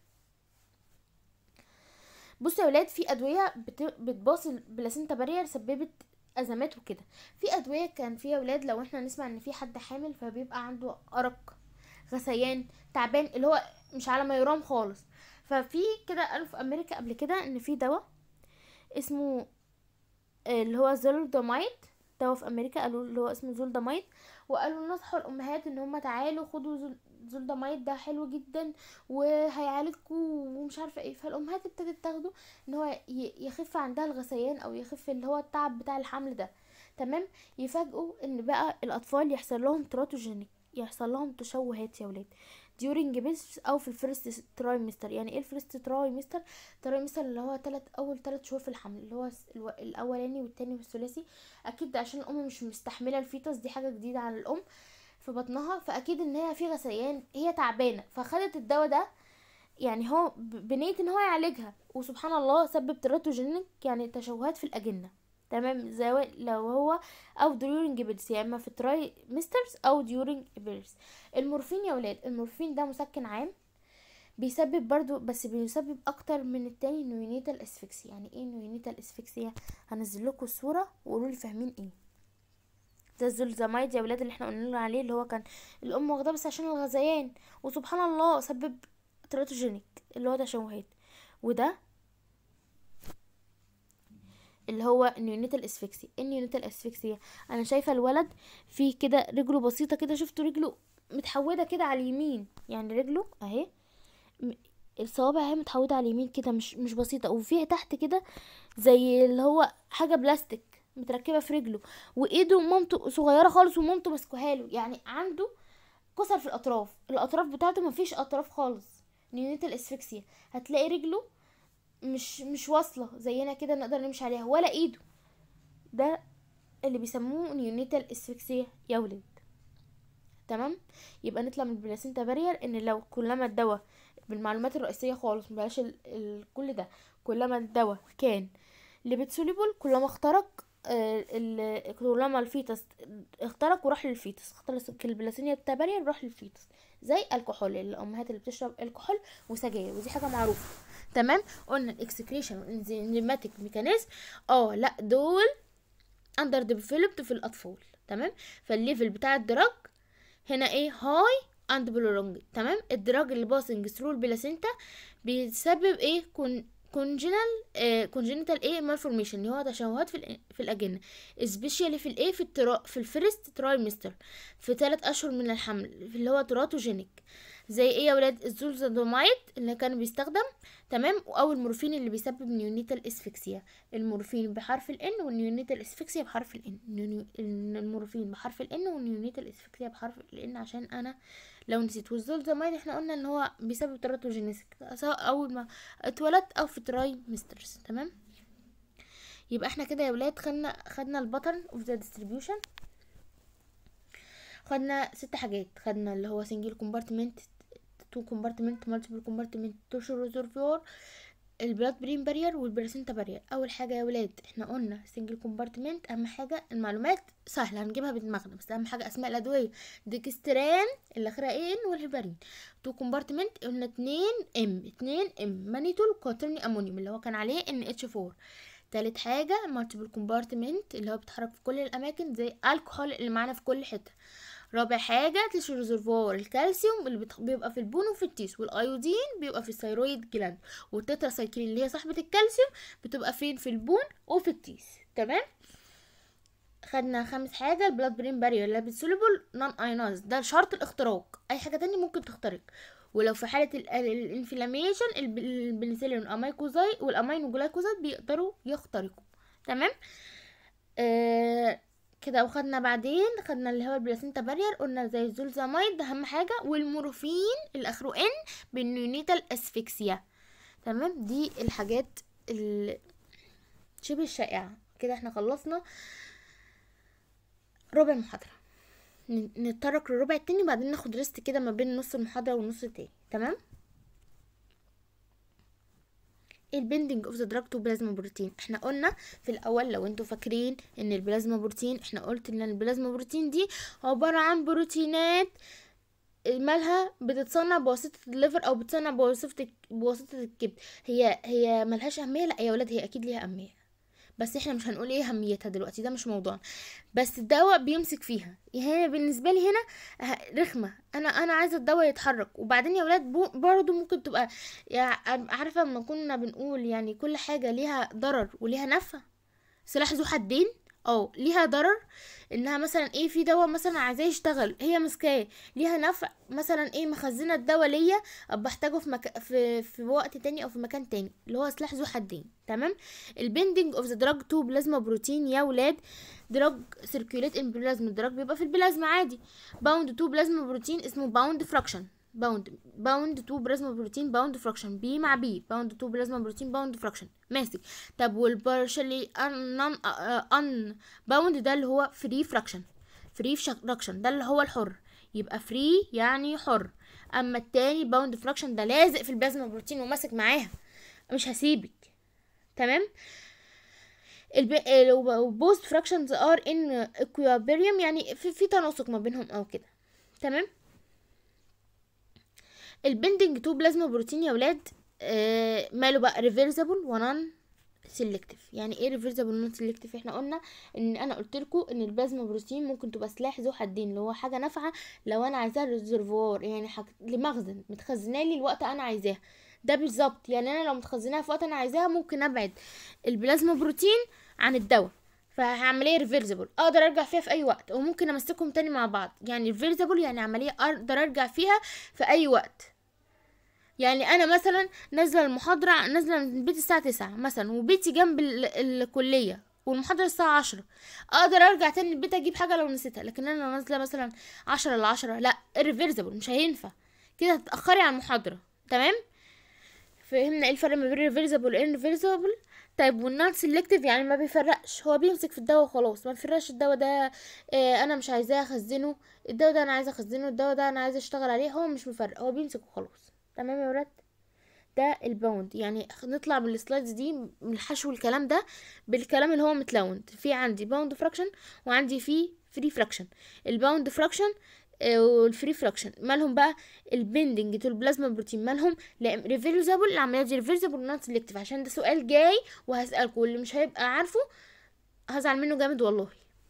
بصوا يا ولاد في ادويه بتباص البلاسينتا بارير سببت ازمات وكده في ادويه كان فيها ولاد لو احنا نسمع ان في حد حامل فبيبقى عنده ارق غثيان تعبان اللي هو مش على ما يرام خالص ففي كده قالوا في امريكا قبل كده ان في دواء اسمه اللي هو زولدامايد دواء في امريكا قالوا اللي هو اسمه زولدامايد وقالوا نصحوا الامهات ان هم تعالوا خدوا زولدامايد ده حلو جدا وهيعالجكم ومش عارفه ايه فالامهات ابتدت تاخده ان هو يخف عندها الغثيان او يخف اللي هو التعب بتاع الحمل ده تمام يفاجئوا ان بقى الاطفال يحصل لهم تراتوجينيك يحصل لهم تشوهات يا ولاد during بيس او في الفيرست ترايمستر يعني ايه الفيرست ترايمستر ترايمستر اللي هو تلت اول تلت شهور في الحمل اللي هو الاولاني والتاني والثلاثي اكيد عشان الام مش مستحمله الفيتس دي حاجه جديده على الام في بطنها فاكيد ان هي في غثيان هي تعبانه فخدت الدواء ده يعني هو ب- بنية ان هو يعالجها وسبحان الله سبب تراتوجينيك يعني تشوهات في الأجنة تمام زي و- لو هو او during birth يا اما في تراي مسترز او during birth المورفين يا ولاد المورفين ده مسكن عام بيسبب برضو بس بيسبب اكتر من التاني نيونيتال اسفكسيا يعني ايه نيونيتال اسفكسيا هنزل لكم الصوره وقولوا لي فاهمين ايه ده الزولزامايد يا ولاد اللي احنا قلنا عليه اللي هو كان الام واخداه بس عشان الغثيان وسبحان الله سبب تراتوجينيك اللي هو تشوهات وده اللي هو نيونيتال اسفكسي ايه النيونيتال اسفكسيا انا شايفه الولد فيه كده رجله بسيطه كده شفتوا رجله متحوده كده على اليمين يعني رجله اهي م- الصوابع اهي متحوده على اليمين كده مش مش بسيطه وفيها تحت كده زي اللي هو حاجه بلاستيك متركبه في رجله وايده مامته صغيره خالص ومامته ماسكوها له يعني عنده كسر في الاطراف الاطراف بتاعته مفيش اطراف خالص نيونيتال اسفكسيا هتلاقي رجله مش مش واصله زينا كده نقدر نمشي عليها ولا ايده ده اللي بيسموه نيونيتال اسفكسيا يا ولاد تمام يبقى نطلع من البلاسينتا بارير ان لو كلما الدواء بالمعلومات الرئيسيه خالص بلاش ال... ال... كل ده كلما الدواء كان ليبيد سوليبل كلما اخترق آه، ال... كلما الفيتس اخترق وراح للفيتس اخترق البلاسينيا بارير راح للفيتس زي الكحول الامهات اللي بتشرب الكحول وسجاير ودي حاجه معروفه تمام قلنا الاكسكريشن والانزيماتيك ميكانيزم اه لا دول اندر ديفلوبد في الاطفال تمام فالليفل بتاع الدراج هنا ايه هاي اند بلورونج تمام الدراج اللي باسنج ثرو البلاسينتا بيسبب ايه كون كونجنال كونجنتال ايه مالفورميشن اللي هو تشوهات في الأ- في الاجنه سبيشالي في الايه في الترا في الفيرست ترايمستر في ثلاث اشهر من الحمل اللي هو تراتوجينيك زي ايه يا ولاد الزولزادومايد اللي كان بيستخدم تمام او المورفين اللي بيسبب نيونيتال اسفكسيا المورفين بحرف الان والنيونيتال اسفكسيا بحرف الان المورفين بحرف الان والنيونيتال اسفكسيا بحرف الان عشان انا لو نسيت والزولزامايد احنا قلنا ان هو بيسبب تراتوجينيسك سواء اول ما اتولدت او في تراي مسترز تمام يبقى احنا كده يا ولاد خدنا خدنا الباترن اوف ذا ديستريبيوشن خدنا ست حاجات خدنا اللي هو سنجل كومبارتمنت تو كومبارتمنت مالتيبل كومبارتمنت توشر ريزرفوار البلاد برين بارير والبلاسينتا بارير اول حاجه يا ولاد احنا قلنا سنجل كومبارتمنت اهم حاجه المعلومات سهله هنجيبها بدماغنا بس اهم حاجه اسماء الادويه ديكستران اللي اخرها ايه ان والهيبارين تو كومبارتمنت قلنا اتنين ام اتنين ام مانيتول كوترني امونيوم اللي هو كان عليه ان اتش 4 تالت حاجة مالتيبل كومبارتمنت اللي هو بيتحرك في كل الأماكن زي الكحول اللي معانا في كل حتة رابع حاجة تيشو ريزرفوار الكالسيوم اللي بتخ- بيبقى في البون وفي التيس والايودين بيبقى في الثيرويد جلاند والتتراسايكلين اللي هي صاحبة الكالسيوم بتبقى فين في البون وفي التيس تمام خدنا خامس حاجة البلاد برين بارير لابد سوليبل نون اينايز ده شرط الاختراق اي حاجة تانية ممكن تخترق ولو في حالة ال- ال- الانفلاميشن الب- البنسلين والاميكوزاي والامينو جلايكوزايد بيقدروا يخترقوا تمام آه كده وخدنا بعدين خدنا اللي هو البلاسينتا بارير قلنا زي الزولزامايد ده اهم حاجه والمورفين اللي اخره ان بالنيونيتال اسفكسيا تمام دي الحاجات ال- شبه الشائعه كده احنا خلصنا ربع المحاضره ن- نتطرق للربع التاني وبعدين ناخد ريست كده ما بين نص المحاضره والنص التاني تمام البندنج اوف ذا دراج تو بلازما بروتين احنا قلنا في الاول لو انتوا فاكرين ان البلازما بروتين احنا قلت ان البلازما بروتين دي عباره عن بروتينات مالها بتتصنع بواسطه الليفر او بتصنع بواسطه بواسطه الكبد هي هي ملهاش اهميه لا يا ولاد هي اكيد ليها اهميه بس احنا مش هنقول ايه اهميتها دلوقتي ده مش موضوعنا بس الدواء بيمسك فيها هي بالنسبه لي هنا ه- رخمه انا انا عايزه الدواء يتحرك وبعدين يا ولاد بو- برضو ممكن تبقى يعني عارفه لما كنا بنقول يعني كل حاجه ليها ضرر وليها نفع سلاح ذو حدين اه ليها ضرر انها مثلا ايه في دواء مثلا عايزاه يشتغل هي ماسكاه ليها نفع مثلا ايه مخزنه الدواء ليا ابقى احتاجه في, مك... في في وقت تاني او في مكان تاني اللي هو سلاح ذو حدين تمام البندنج اوف ذا دراج تو بلازما بروتين يا ولاد دراج سيركيوليت ان بلازما الدراج بيبقى في البلازما عادي باوند تو بلازما بروتين اسمه باوند فراكشن باوند باوند تو بلازما بروتين باوند فراكشن بي مع بي باوند تو بلازما بروتين باوند فراكشن ماسك طب والبارشلي ان ان باوند ده اللي هو فري فراكشن فري فراكشن ده اللي هو الحر يبقى فري يعني حر اما التاني باوند فراكشن ده لازق في البلازما بروتين وماسك معاها مش هسيبك تمام البوست فراكشنز ار ان اكويابيريوم يعني في, في تناسق ما بينهم او كده تمام البندنج تو بلازما بروتين يا ولاد آه ماله بقى ريفرسبل ونون سيلكتيف يعني ايه ريفرسبل ونون سيلكتيف احنا قلنا ان انا قلت لكم ان البلازما بروتين ممكن تبقى سلاح ذو حدين اللي هو حاجه نافعه لو انا عايزاها ريزرفوار يعني حاجة لمخزن متخزنه لي الوقت انا عايزاها ده بالظبط يعني انا لو متخزناها في وقت انا عايزاها ممكن ابعد البلازما بروتين عن الدواء فعمليه ريفرسبل اقدر ارجع فيها في اي وقت وممكن امسكهم تاني مع بعض يعني ريفرسبل يعني عمليه اقدر ارجع فيها في اي وقت يعني انا مثلا نازله المحاضره نازله من بيتي الساعه تسعة مثلا وبيتي جنب ال- الكليه والمحاضرة الساعة عشرة اقدر ارجع تاني البيت اجيب حاجة لو نسيتها لكن انا لو نازلة مثلا عشرة لعشرة لا irreversible مش هينفع كده هتتأخري عن المحاضرة تمام فهمنا ايه الفرق ما بين reversible و irreversible طيب والنون سيلكتيف يعني ما بيفرقش هو بيمسك في الدواء وخلاص ما بيفرقش الدواء ده آه انا مش عايزاه اخزنه الدواء ده انا عايزه اخزنه الدواء ده انا عايزه اشتغل عليه هو مش مفرق هو بيمسك وخلاص تمام يا ولاد ده الباوند يعني نطلع من السلايدز دي من الحشو الكلام ده بالكلام اللي هو متلون في عندي باوند فراكشن وعندي في فري فراكشن الباوند فراكشن والفري فراكشن مالهم بقى البندنج تو البلازما بروتين مالهم لا ريفيرسبل العمليات دي ريفيرسبل نوت سيلكتيف عشان ده سؤال جاي وهسألكوا واللي مش هيبقى عارفه هزعل منه جامد والله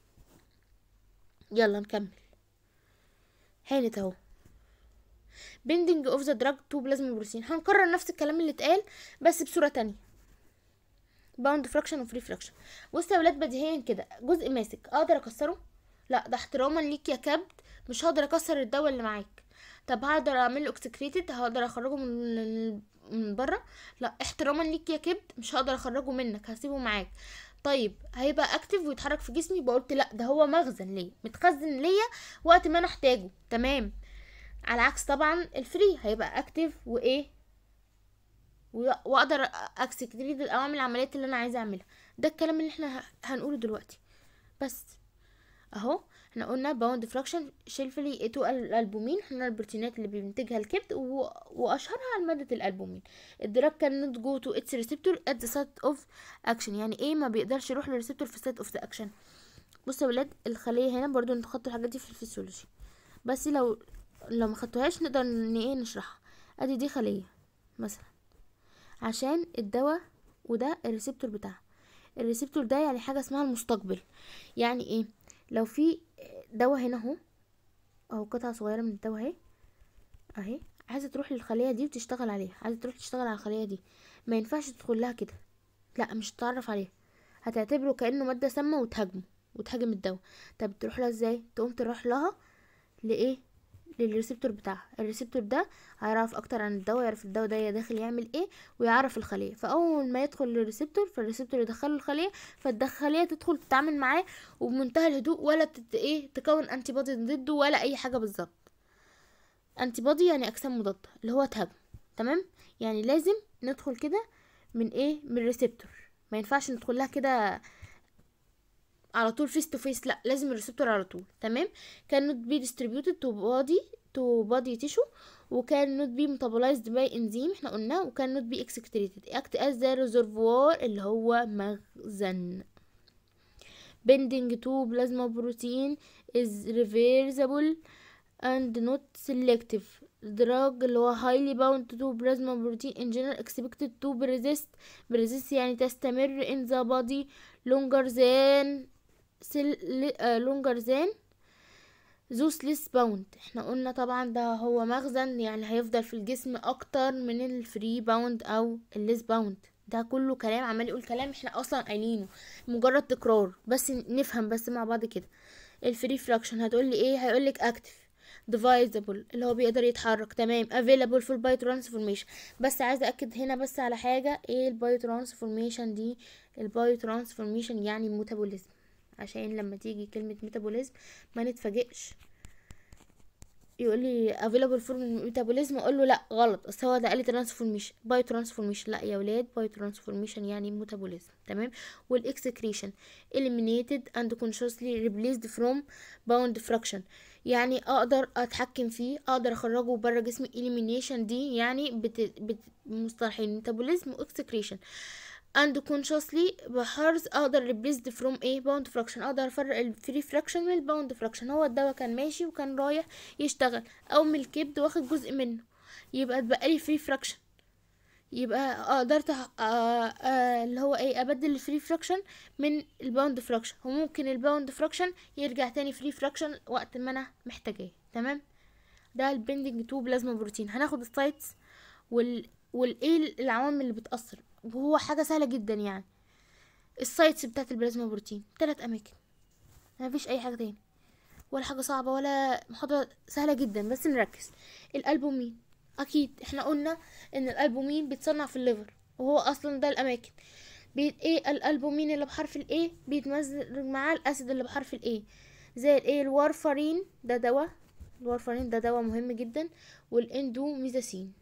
يلا نكمل هانت اهو بيندنج اوف ذا دراج تو بلازما بروتين هنكرر نفس الكلام اللي اتقال بس بصوره تانية باوند فراكشن وفري فراكشن بص يا ولاد بديهيا كده جزء ماسك اقدر اكسره لا ده احتراما ليك يا كبد مش هقدر اكسر الدواء اللي معاك طب هقدر اعمل له اكسكريتد هقدر اخرجه من من بره لا احتراما ليك يا كبد مش هقدر اخرجه منك هسيبه معاك طيب هيبقى اكتف ويتحرك في جسمي بقولت لا ده هو مخزن ليا متخزن ليا وقت ما انا احتاجه تمام على عكس طبعا الفري هيبقى اكتف وايه واقدر اكسكريت الاوامر العمليات اللي انا عايزه اعملها ده الكلام اللي احنا هنقوله دلوقتي بس اهو احنا قلنا باوند فراكشن شيلفلي تو الالبومين احنا البروتينات اللي بينتجها الكبد و... واشهرها ماده الالبومين الدراج كان نوت جو تو اتس ريسبتور ات ذا سايت اوف اكشن يعني ايه ما بيقدرش يروح للريسبتور في سايت اوف ذا اكشن بصوا يا ولاد الخليه هنا برضو انتوا خدتوا الحاجات دي في الفسيولوجي بس لو لو ما خدتوهاش نقدر ان ايه نشرحها ادي دي خليه مثلا عشان الدواء وده الريسبتور بتاعها الريسبتور ده يعني حاجه اسمها المستقبل يعني ايه لو في دواء هنا اهو اهو قطعه صغيره من الدواء اهي اهي عايزه تروح للخليه دي وتشتغل عليها عايزه تروح تشتغل على الخليه دي ما ينفعش تدخل لها كده لا مش هتتعرف عليها هتعتبره كانه ماده سامه وتهاجمه وتهاجم الدواء طب تروح لها ازاي تقوم تروح لها لايه للريسبتور بتاعها الريسبتور ده هيعرف اكتر عن الدواء يعرف الدواء ده داخل يعمل ايه ويعرف الخليه فاول ما يدخل للريسبتور فالريسبتور يدخله الخليه فالخليه تدخل تتعامل معاه وبمنتهى الهدوء ولا تت... ايه تكون انتي بودي ضده ولا اي حاجه بالظبط انتي بودي يعني اجسام مضاده اللي هو تهاجم تمام يعني لازم ندخل كده من ايه من الريسبتور ما ينفعش ندخل لها كده على طول فيس تو فيس لا لازم الريسبتور على طول تمام كان نوت بي distributed to body to body tissue وكان نوت بي metabolized by enzyme احنا قلنا وكان نوت بي excreted act as the reservoir اللي هو مخزن bending to plasma protein is reversible and not selective drug اللي هو highly bound to plasma protein in general expected to persist persist يعني تستمر in the body longer than longer than those less bound احنا قلنا طبعا ده هو مخزن يعني هيفضل في الجسم اكتر من الفري باوند او الليس باوند ده كله كلام عمال يقول كلام احنا اصلا قايلينه مجرد تكرار بس نفهم بس مع بعض كده الفري فراكشن هتقولي ايه هيقولك اكتف ديفايزبل اللي هو بيقدر يتحرك تمام available في البايو ترانسفورميشن بس عايزه اكد هنا بس على حاجه ايه البايو ترانسفورميشن دي البايو ترانسفورميشن يعني ميتابوليزم عشان لما تيجي كلمه ميتابوليزم ما نتفاجئش يقول لي available for metabolism اقول له لا غلط اصل هو ده قال لي transformation باي transformation لا يا ولاد باي transformation يعني metabolism تمام والاكسكريشن eliminated and consciously replaced from bound fraction يعني اقدر اتحكم فيه اقدر اخرجه بره جسمي elimination دي يعني بت... بت... مصطلحين metabolism واكسكريشن and consciously بحرص اقدر replaced from a bound fraction اقدر افرق الفري fraction من الباوند fraction هو الدواء كان ماشي وكان رايح يشتغل او من الكبد واخد جزء منه يبقى اتبقى لي فري fraction يبقى قدرت أح- آه آه اللي هو ايه ابدل الفري فراكشن من الباوند فراكشن وممكن الباوند فراكشن يرجع تاني فري فراكشن وقت ما انا محتاجاه تمام ده البندنج تو بلازما بروتين هناخد السايتس وال والايه العوامل اللي بتأثر وهو حاجة سهلة جدا يعني السايتس بتاعت البلازما بروتين تلات اماكن مفيش اي حاجة تاني ولا حاجة صعبة ولا محاضرة سهلة جدا بس نركز الألبومين أكيد احنا قلنا إن الألبومين بيتصنع في الليفر وهو أصلا ده الأماكن بي ايه الألبومين اللي بحرف الايه بيتمزج معاه الأسيد اللي بحرف الايه زي الايه الوارفارين ده دواء الوارفارين ده دواء مهم جدا والاندوميزاسين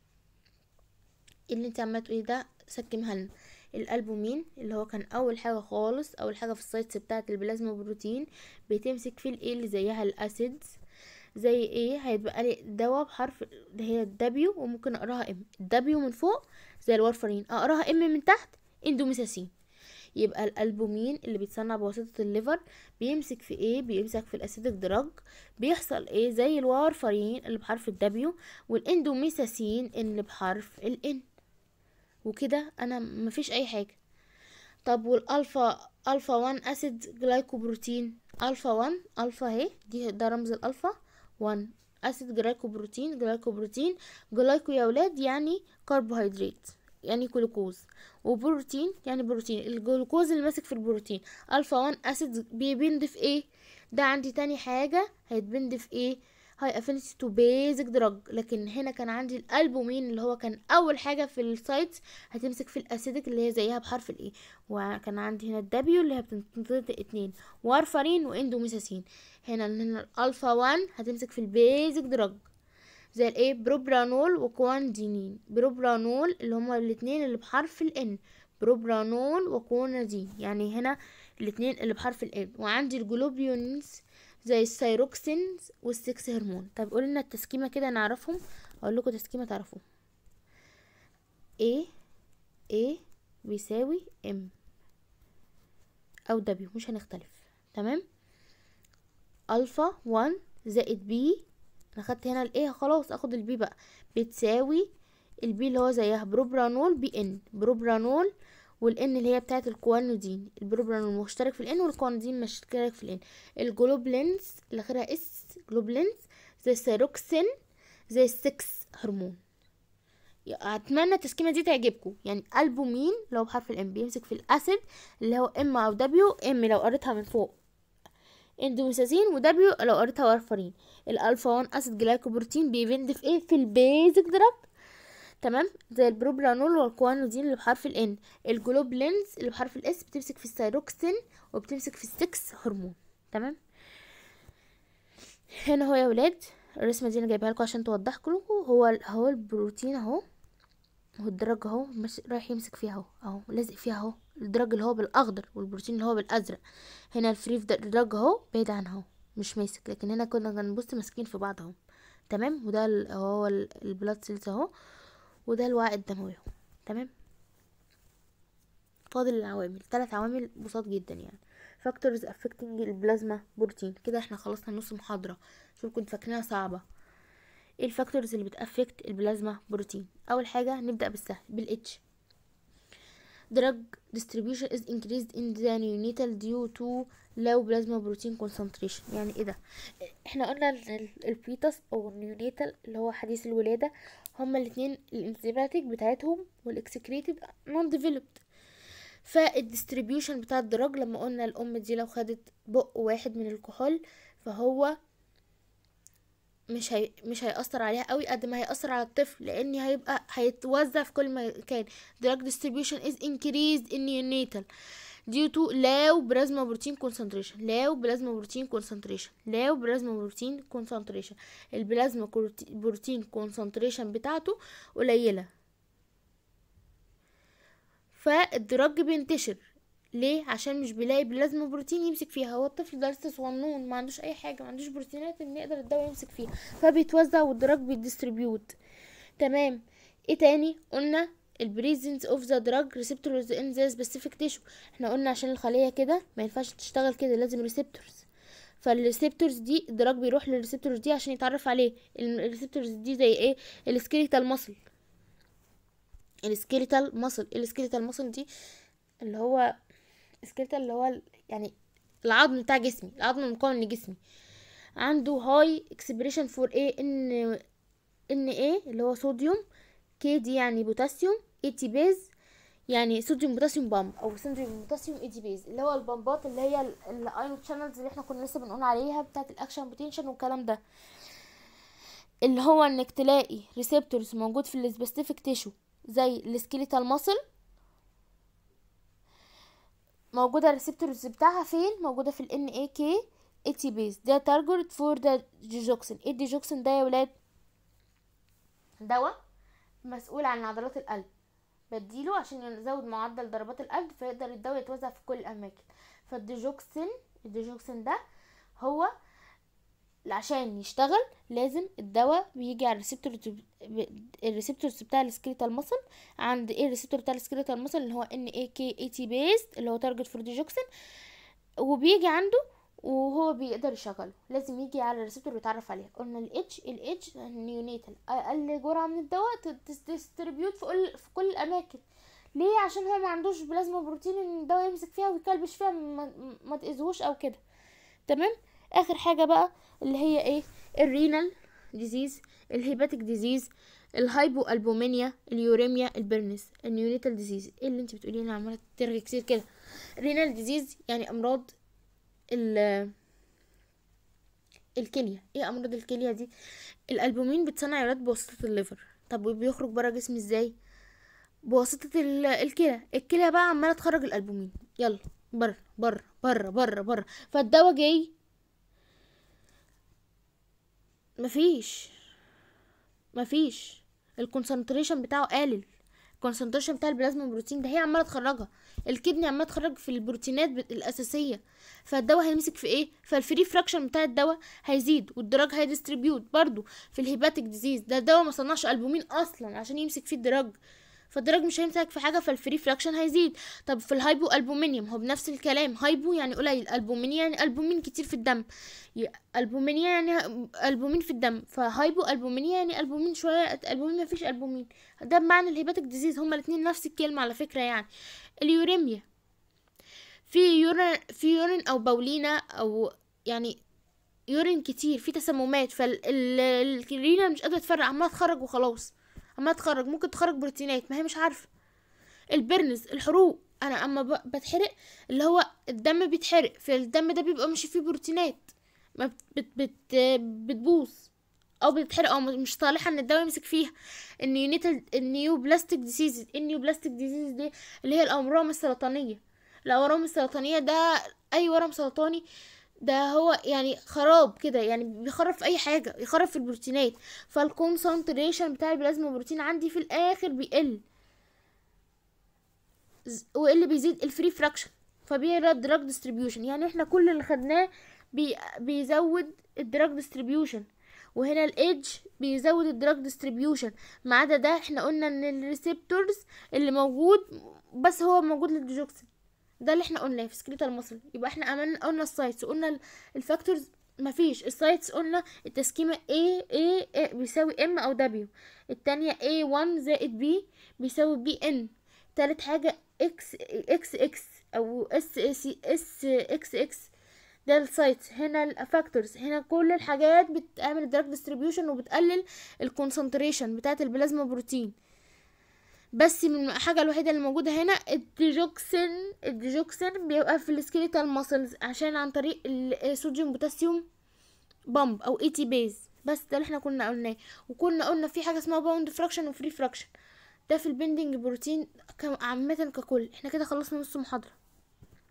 اللي انت عماله تقولي ده سكمها لنا الالبومين اللي هو كان اول حاجه خالص اول حاجه في السايتس بتاعه البلازما بروتين بتمسك في الايه اللي زيها الاسيدز زي ايه هيتبقى لي دواء بحرف اللي هي الدبليو وممكن اقراها ام الدبليو من فوق زي الوارفرين اقراها ام من تحت اندوميساسين يبقى الالبومين اللي بيتصنع بواسطه الليفر بيمسك في ايه بيمسك في الاسيدك دراج بيحصل ايه زي الوارفرين اللي بحرف الدبليو والاندوميساسين اللي بحرف الان وكده انا مفيش اي حاجه طب والالفا الفا 1 اسيد جلايكوبروتين الفا 1 الفا اهي دي ده رمز الالفا 1 اسيد جلايكوبروتين جلايكوبروتين جلايكو يا ولاد يعني كربوهيدرات يعني جلوكوز وبروتين يعني بروتين الجلوكوز اللي ماسك في البروتين الفا 1 اسيد بيبند في ايه ده عندي تاني حاجه هيتبند في ايه هاي افينيتي تو بيزك دراج لكن هنا كان عندي الالبومين اللي هو كان اول حاجه في السايتس هتمسك في الاسيدك اللي هي زيها بحرف الاي وكان عندي هنا الدبليو اللي هي بتنطق اتنين وارفارين واندوميساسين هنا هنا الالفا 1 هتمسك في البيزك دراج زي الايه بروبرانول وكواندينين بروبرانول اللي هما الاتنين اللي بحرف الان بروبرانول وكوانادين يعني هنا الاتنين اللي بحرف الان وعندي الجلوبيونز زي السيروكسينز والسكس هرمون طب قولي لنا التسكيمه كده نعرفهم اقول لكم تسكيمه تعرفوها A A بيساوي M او W مش هنختلف تمام الفا 1 زائد بي انا خدت هنا الايه خلاص اخد البي بقى بتساوي البي اللي هو زيها بروبرانول بي ان بروبرانول والان اللي هي بتاعه الكوانودين البروبرانول مشترك في الان والكوانودين مشترك في الان الجلوبلينز اللي اخرها اس جلوبلينز زي السيروكسين زي السكس هرمون اتمنى التسكيمه دي تعجبكم يعني البومين لو بحرف الام بيمسك في الاسيد اللي هو ام او دبليو ام لو قريتها من فوق اندوميسازين ودبليو لو قريتها وارفرين الالفا 1 اسيد جلايكوبروتين بيبند في ايه في البيزك دراج تمام زي البروبرانول والكوانودين اللي بحرف الان الجلوبلينز اللي بحرف الاس بتمسك في السيروكسين وبتمسك في السكس هرمون تمام هنا هو يا ولاد الرسمه دي انا جايبها لكم عشان توضح لكم هو هو البروتين اهو هو الدرج اهو مش رايح يمسك فيها اهو اهو لازق فيها اهو الدرج اللي هو بالاخضر والبروتين اللي هو بالازرق هنا الفري دراج اهو بعيد عنها اهو مش ماسك لكن هنا كنا بنبص ماسكين في بعض اهو تمام وده ال- هو البلاد سيلز اهو وده الوعاء الدموي اهو تمام فاضل العوامل ثلاث عوامل بساط جدا يعني فاكتورز affecting البلازما بروتين كده احنا خلصنا نص محاضرة شوف كنت فاكرينها صعبة ايه الفاكتورز اللي بتأفكت البلازما بروتين اول حاجة نبدأ بالسهل بالاتش drug distribution is increased in the neonatal due to low plasma protein concentration يعني ايه ده احنا قلنا ان ال- البيتس او النيونيتال اللي هو حديث الولادة هما الاتنين الانزيماتيك بتاعتهم والاكسكريتد non developed فالديستريبيوشن بتاع الدراج لما قلنا الام دي لو خدت بق واحد من الكحول فهو مش هي... مش هيأثر عليها قوي قد ما هيأثر على الطفل لان هيبقى هيتوزع في كل مكان drug distribution is increased in neonatal due to low plasma protein concentration low plasma protein concentration low plasma protein concentration البلازما كورت- بروتين concentration بتاعته قليلة فالدرج بينتشر ليه عشان مش بيلاقي بلازما بروتين يمسك فيها هو الطفل ده لسه صغنون ما عندوش اي حاجه ما عندوش بروتينات ان يقدر الدواء يمسك فيها فبيتوزع والدرج بيديستريبيوت تمام ايه تاني قلنا البريزنس اوف ذا دراج ريسبتورز ان ذا سبيسيفيك تيشو احنا قلنا عشان الخليه كده ما ينفعش تشتغل كده لازم ريسبتورز فالريسبتورز دي الدراج بيروح للريسبتورز دي عشان يتعرف عليه الريسبتورز دي زي ايه السكيليتال ماسل السكيليتال ماسل السكيليتال ماسل دي اللي هو السكيليتال اللي هو ال- يعني العظم بتاع جسمي العظم المكون لجسمي عنده هاي اكسبريشن فور ايه ان ان ايه اللي هو صوديوم كي دي يعني بوتاسيوم اي تي بيز يعني صوديوم بوتاسيوم بامب او صوديوم بوتاسيوم اي تي بيز اللي هو البامبات اللي هي الايون شانلز اللي احنا كنا لسه بنقول عليها بتاعه الاكشن بوتنشن والكلام ده اللي هو انك تلاقي ريسبتورز موجود في السبيسيفيك تيشو زي السكيليتال ماسل موجوده الريسبتورز بتاعها فين موجوده في الان اي كي اي تي بيز ده تارجت فور ذا ديجوكسين ايه الديجوكسين ده يا ولاد دواء مسؤول عن عضلات القلب بديله عشان يزود معدل ضربات القلب فيقدر الدواء يتوزع في كل الاماكن فالديجوكسين الديجوكسين ده هو عشان يشتغل لازم الدواء بيجي على الريسبتور الريسبتورز بتاع السكيليتال ماسل عند ايه الريسبتور بتاع السكيليتال ماسل اللي هو ان اي كي اي تي بيست اللي هو تارجت فور ديجوكسين وبيجي عنده وهو بيقدر يشغله لازم يجي على الريسبتور ويتعرف عليها قلنا الاتش الاتش النيونيتال اقل جرعه من الدواء تستريبيوت في كل في كل الاماكن ليه عشان هو ما عندوش بلازما بروتين ان الدواء يمسك فيها ويكلبش فيها ما, ما تاذوش او كده تمام اخر حاجه بقى اللي هي ايه الرينال ديزيز الهيباتيك ديزيز الهايبو البومينيا اليوريميا البرنس النيونيتال ديزيز ايه اللي انت بتقولي انا عماله ترغي كتير كده رينال ديزيز يعني امراض ال الكليه ايه امراض الكليه دي الالبومين بتصنع يولاد بواسطه الليفر طب وبيخرج بره جسمي ازاي بواسطه ال- الكلى الكلى بقى عماله تخرج الالبومين يلا بره بره بره بره بره فالدواء جاي مفيش مفيش الكونسنتريشن بتاعه قليل الكونسنتريشن بتاع البلازما بروتين ده هي عماله تخرجها الكدني عماله تخرج في البروتينات بت- الاساسيه فالدواء هيمسك في ايه فالفري فراكشن بتاع الدواء هيزيد والدراج هيديستريبيوت برضو في الهيباتيك ديزيز ده الدواء ما صنعش البومين اصلا عشان يمسك فيه الدراج فالدراج مش هيمسك في حاجه فالفري فراكشن هيزيد طب في الهايبو البومينيوم هو بنفس الكلام هايبو يعني قليل البومينيا يعني البومين كتير في الدم ي- البومينيا يعني البومين في الدم فهايبو البومينيا يعني البومين شويه البومين مفيش البومين ده بمعنى الهيباتيك ديزيز هما الاثنين نفس الكلمه على فكره يعني اليوريميا في يورين في يورين او بولينا او يعني يورين كتير في تسممات فالرينا مش قادره تفرق عماله تخرج وخلاص عماله تخرج ممكن تخرج بروتينات ما هي مش عارفه البرنز الحروق انا اما ب- بتحرق اللي هو الدم بيتحرق في الدم ده بيبقى مش فيه بروتينات ما بت بت بت بتبوظ او بتتحرق او مش صالحه ان الدواء يمسك فيها النيونيتال النيو بلاستيك ديزيز النيو بلاستيك ديزيز دي اللي هي الاورام السرطانيه الاورام السرطانيه ده اي ورم سرطاني ده هو يعني خراب كده يعني بيخرب في اي حاجه يخرب في البروتينات فالكونسنتريشن بتاع البلازما بروتين عندي في الاخر بيقل ز- واللي بيزيد الفري فراكشن فبيقرا الدراج ديستريبيوشن يعني احنا كل اللي خدناه بي بيزود الدراج ديستريبيوشن وهنا الايدج بيزود الدراج ديستريبيوشن ما عدا ده احنا قلنا ان الريسبتورز اللي موجود بس هو موجود للديجوكسين ده اللي احنا قلناه في سكريتال مصل يبقى احنا عملنا قلنا السايتس وقلنا ال- الفاكتورز مفيش السايتس قلنا التسكيمة A A, A بيساوي M أو W التانية A1 زائد B بيساوي B N تالت حاجة X X X أو S S S X X ده السايتس هنا الفاكتورز هنا كل الحاجات بتعمل الدراج ديستريبيوشن وبتقلل الكونسنتريشن بتاعت البلازما بروتين بس من الحاجة الوحيدة اللي موجودة هنا الديجوكسين الديجوكسين بيبقى في السكيليتال ماسلز عشان عن طريق الصوديوم بوتاسيوم بامب او اي تي بيز بس ده اللي احنا كنا قلناه وكنا قلنا في حاجة اسمها باوند فراكشن وفري فراكشن ده في البندنج بروتين كم- عامة ككل احنا كده خلصنا نص محاضرة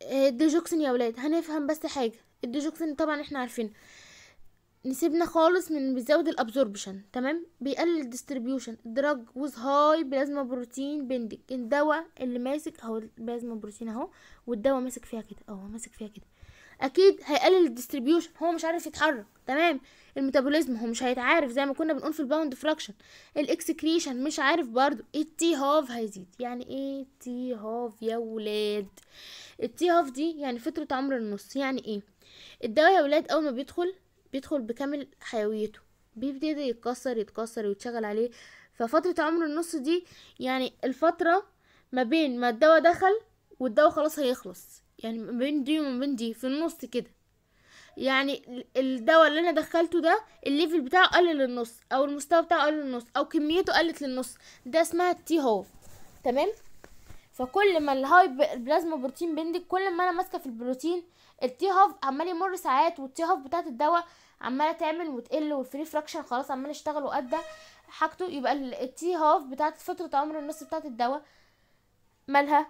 آه، الديجوكسين يا ولاد هنفهم بس حاجه الديجوكسين طبعا احنا عارفينه نسيبنا خالص من بيزود الابزوربشن تمام بيقلل الديستريبيوشن دراج ويز هاي بلازما بروتين بندك الدواء اللي ماسك اهو البلازما بروتين اهو والدواء ماسك فيها كده اهو ماسك فيها كده اكيد هيقلل الديستريبيوشن هو مش عارف يتحرك تمام الميتابوليزم هو مش هيتعارف زي ما كنا بنقول في الباوند فراكشن الاكسكريشن مش عارف برضو التي هاف هيزيد يعني ايه تي هاف يا ولاد التي هاف دي يعني فترة عمر النص يعني ايه الدواء يا ولاد اول ما بيدخل بيدخل بكامل حيويته بيبتدي يتكسر يتكسر ويتشغل عليه ففترة عمر النص دي يعني الفترة ما بين ما الدواء دخل والدواء خلاص هيخلص يعني ما بين دي وما بين دي في النص كده يعني الدواء اللي انا دخلته ده الليفل بتاعه قل للنص او المستوى بتاعه قل للنص او كميته قلت للنص ده اسمها التي هوف تمام فكل ما الهاي بلازما بروتين بندك كل ما انا ماسكه في البروتين التي هاف عمال يمر ساعات والتي هاف بتاعت الدواء عماله تعمل وتقل والفري فراكشن خلاص عمال يشتغل وادى حاجته يبقى التي هاف بتاعت فتره عمر النص بتاعت الدواء مالها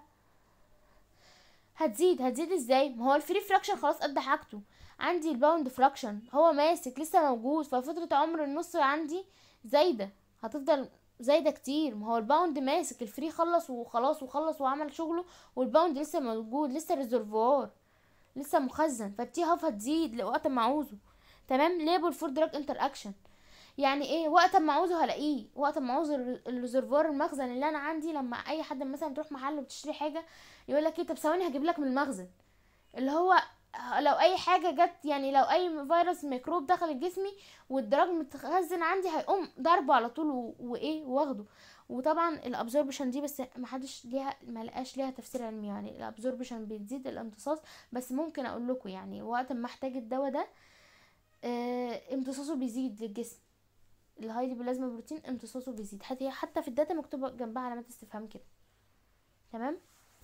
هتزيد هتزيد ازاي ما هو الفري فراكشن خلاص ادى حاجته عندي الباوند فراكشن هو ماسك لسه موجود ففتره عمر النص عندي زايده هتفضل زايده كتير ما هو الباوند ماسك الفري خلص وخلاص وخلص وعمل شغله والباوند لسه موجود لسه ريزرفوار لسه مخزن فالتي هاف هتزيد لوقت ما عاوزه تمام ليبل فور دراج انتر اكشن يعني ايه وقت ما عاوزه هلاقيه وقت ما عاوز الريزرفوار المخزن اللي انا عندي لما اي حد مثلا تروح محل وتشتري حاجه يقول لك ايه طب ثواني هجيب لك من المخزن اللي هو لو اي حاجه جت يعني لو اي فيروس ميكروب دخل جسمي والدراج متخزن عندي هيقوم ضربه على طول وايه واخده وطبعا الابزوربشن دي بس ما حدش ليها ما لقاش ليها تفسير علمي يعني الابزوربشن بتزيد الامتصاص بس ممكن اقول لكم يعني وقت ما احتاج الدواء ده اه امتصاصه بيزيد للجسم الهايلي بلازما بروتين امتصاصه بيزيد حتى حتى في الداتا مكتوبه جنبها علامات استفهام كده تمام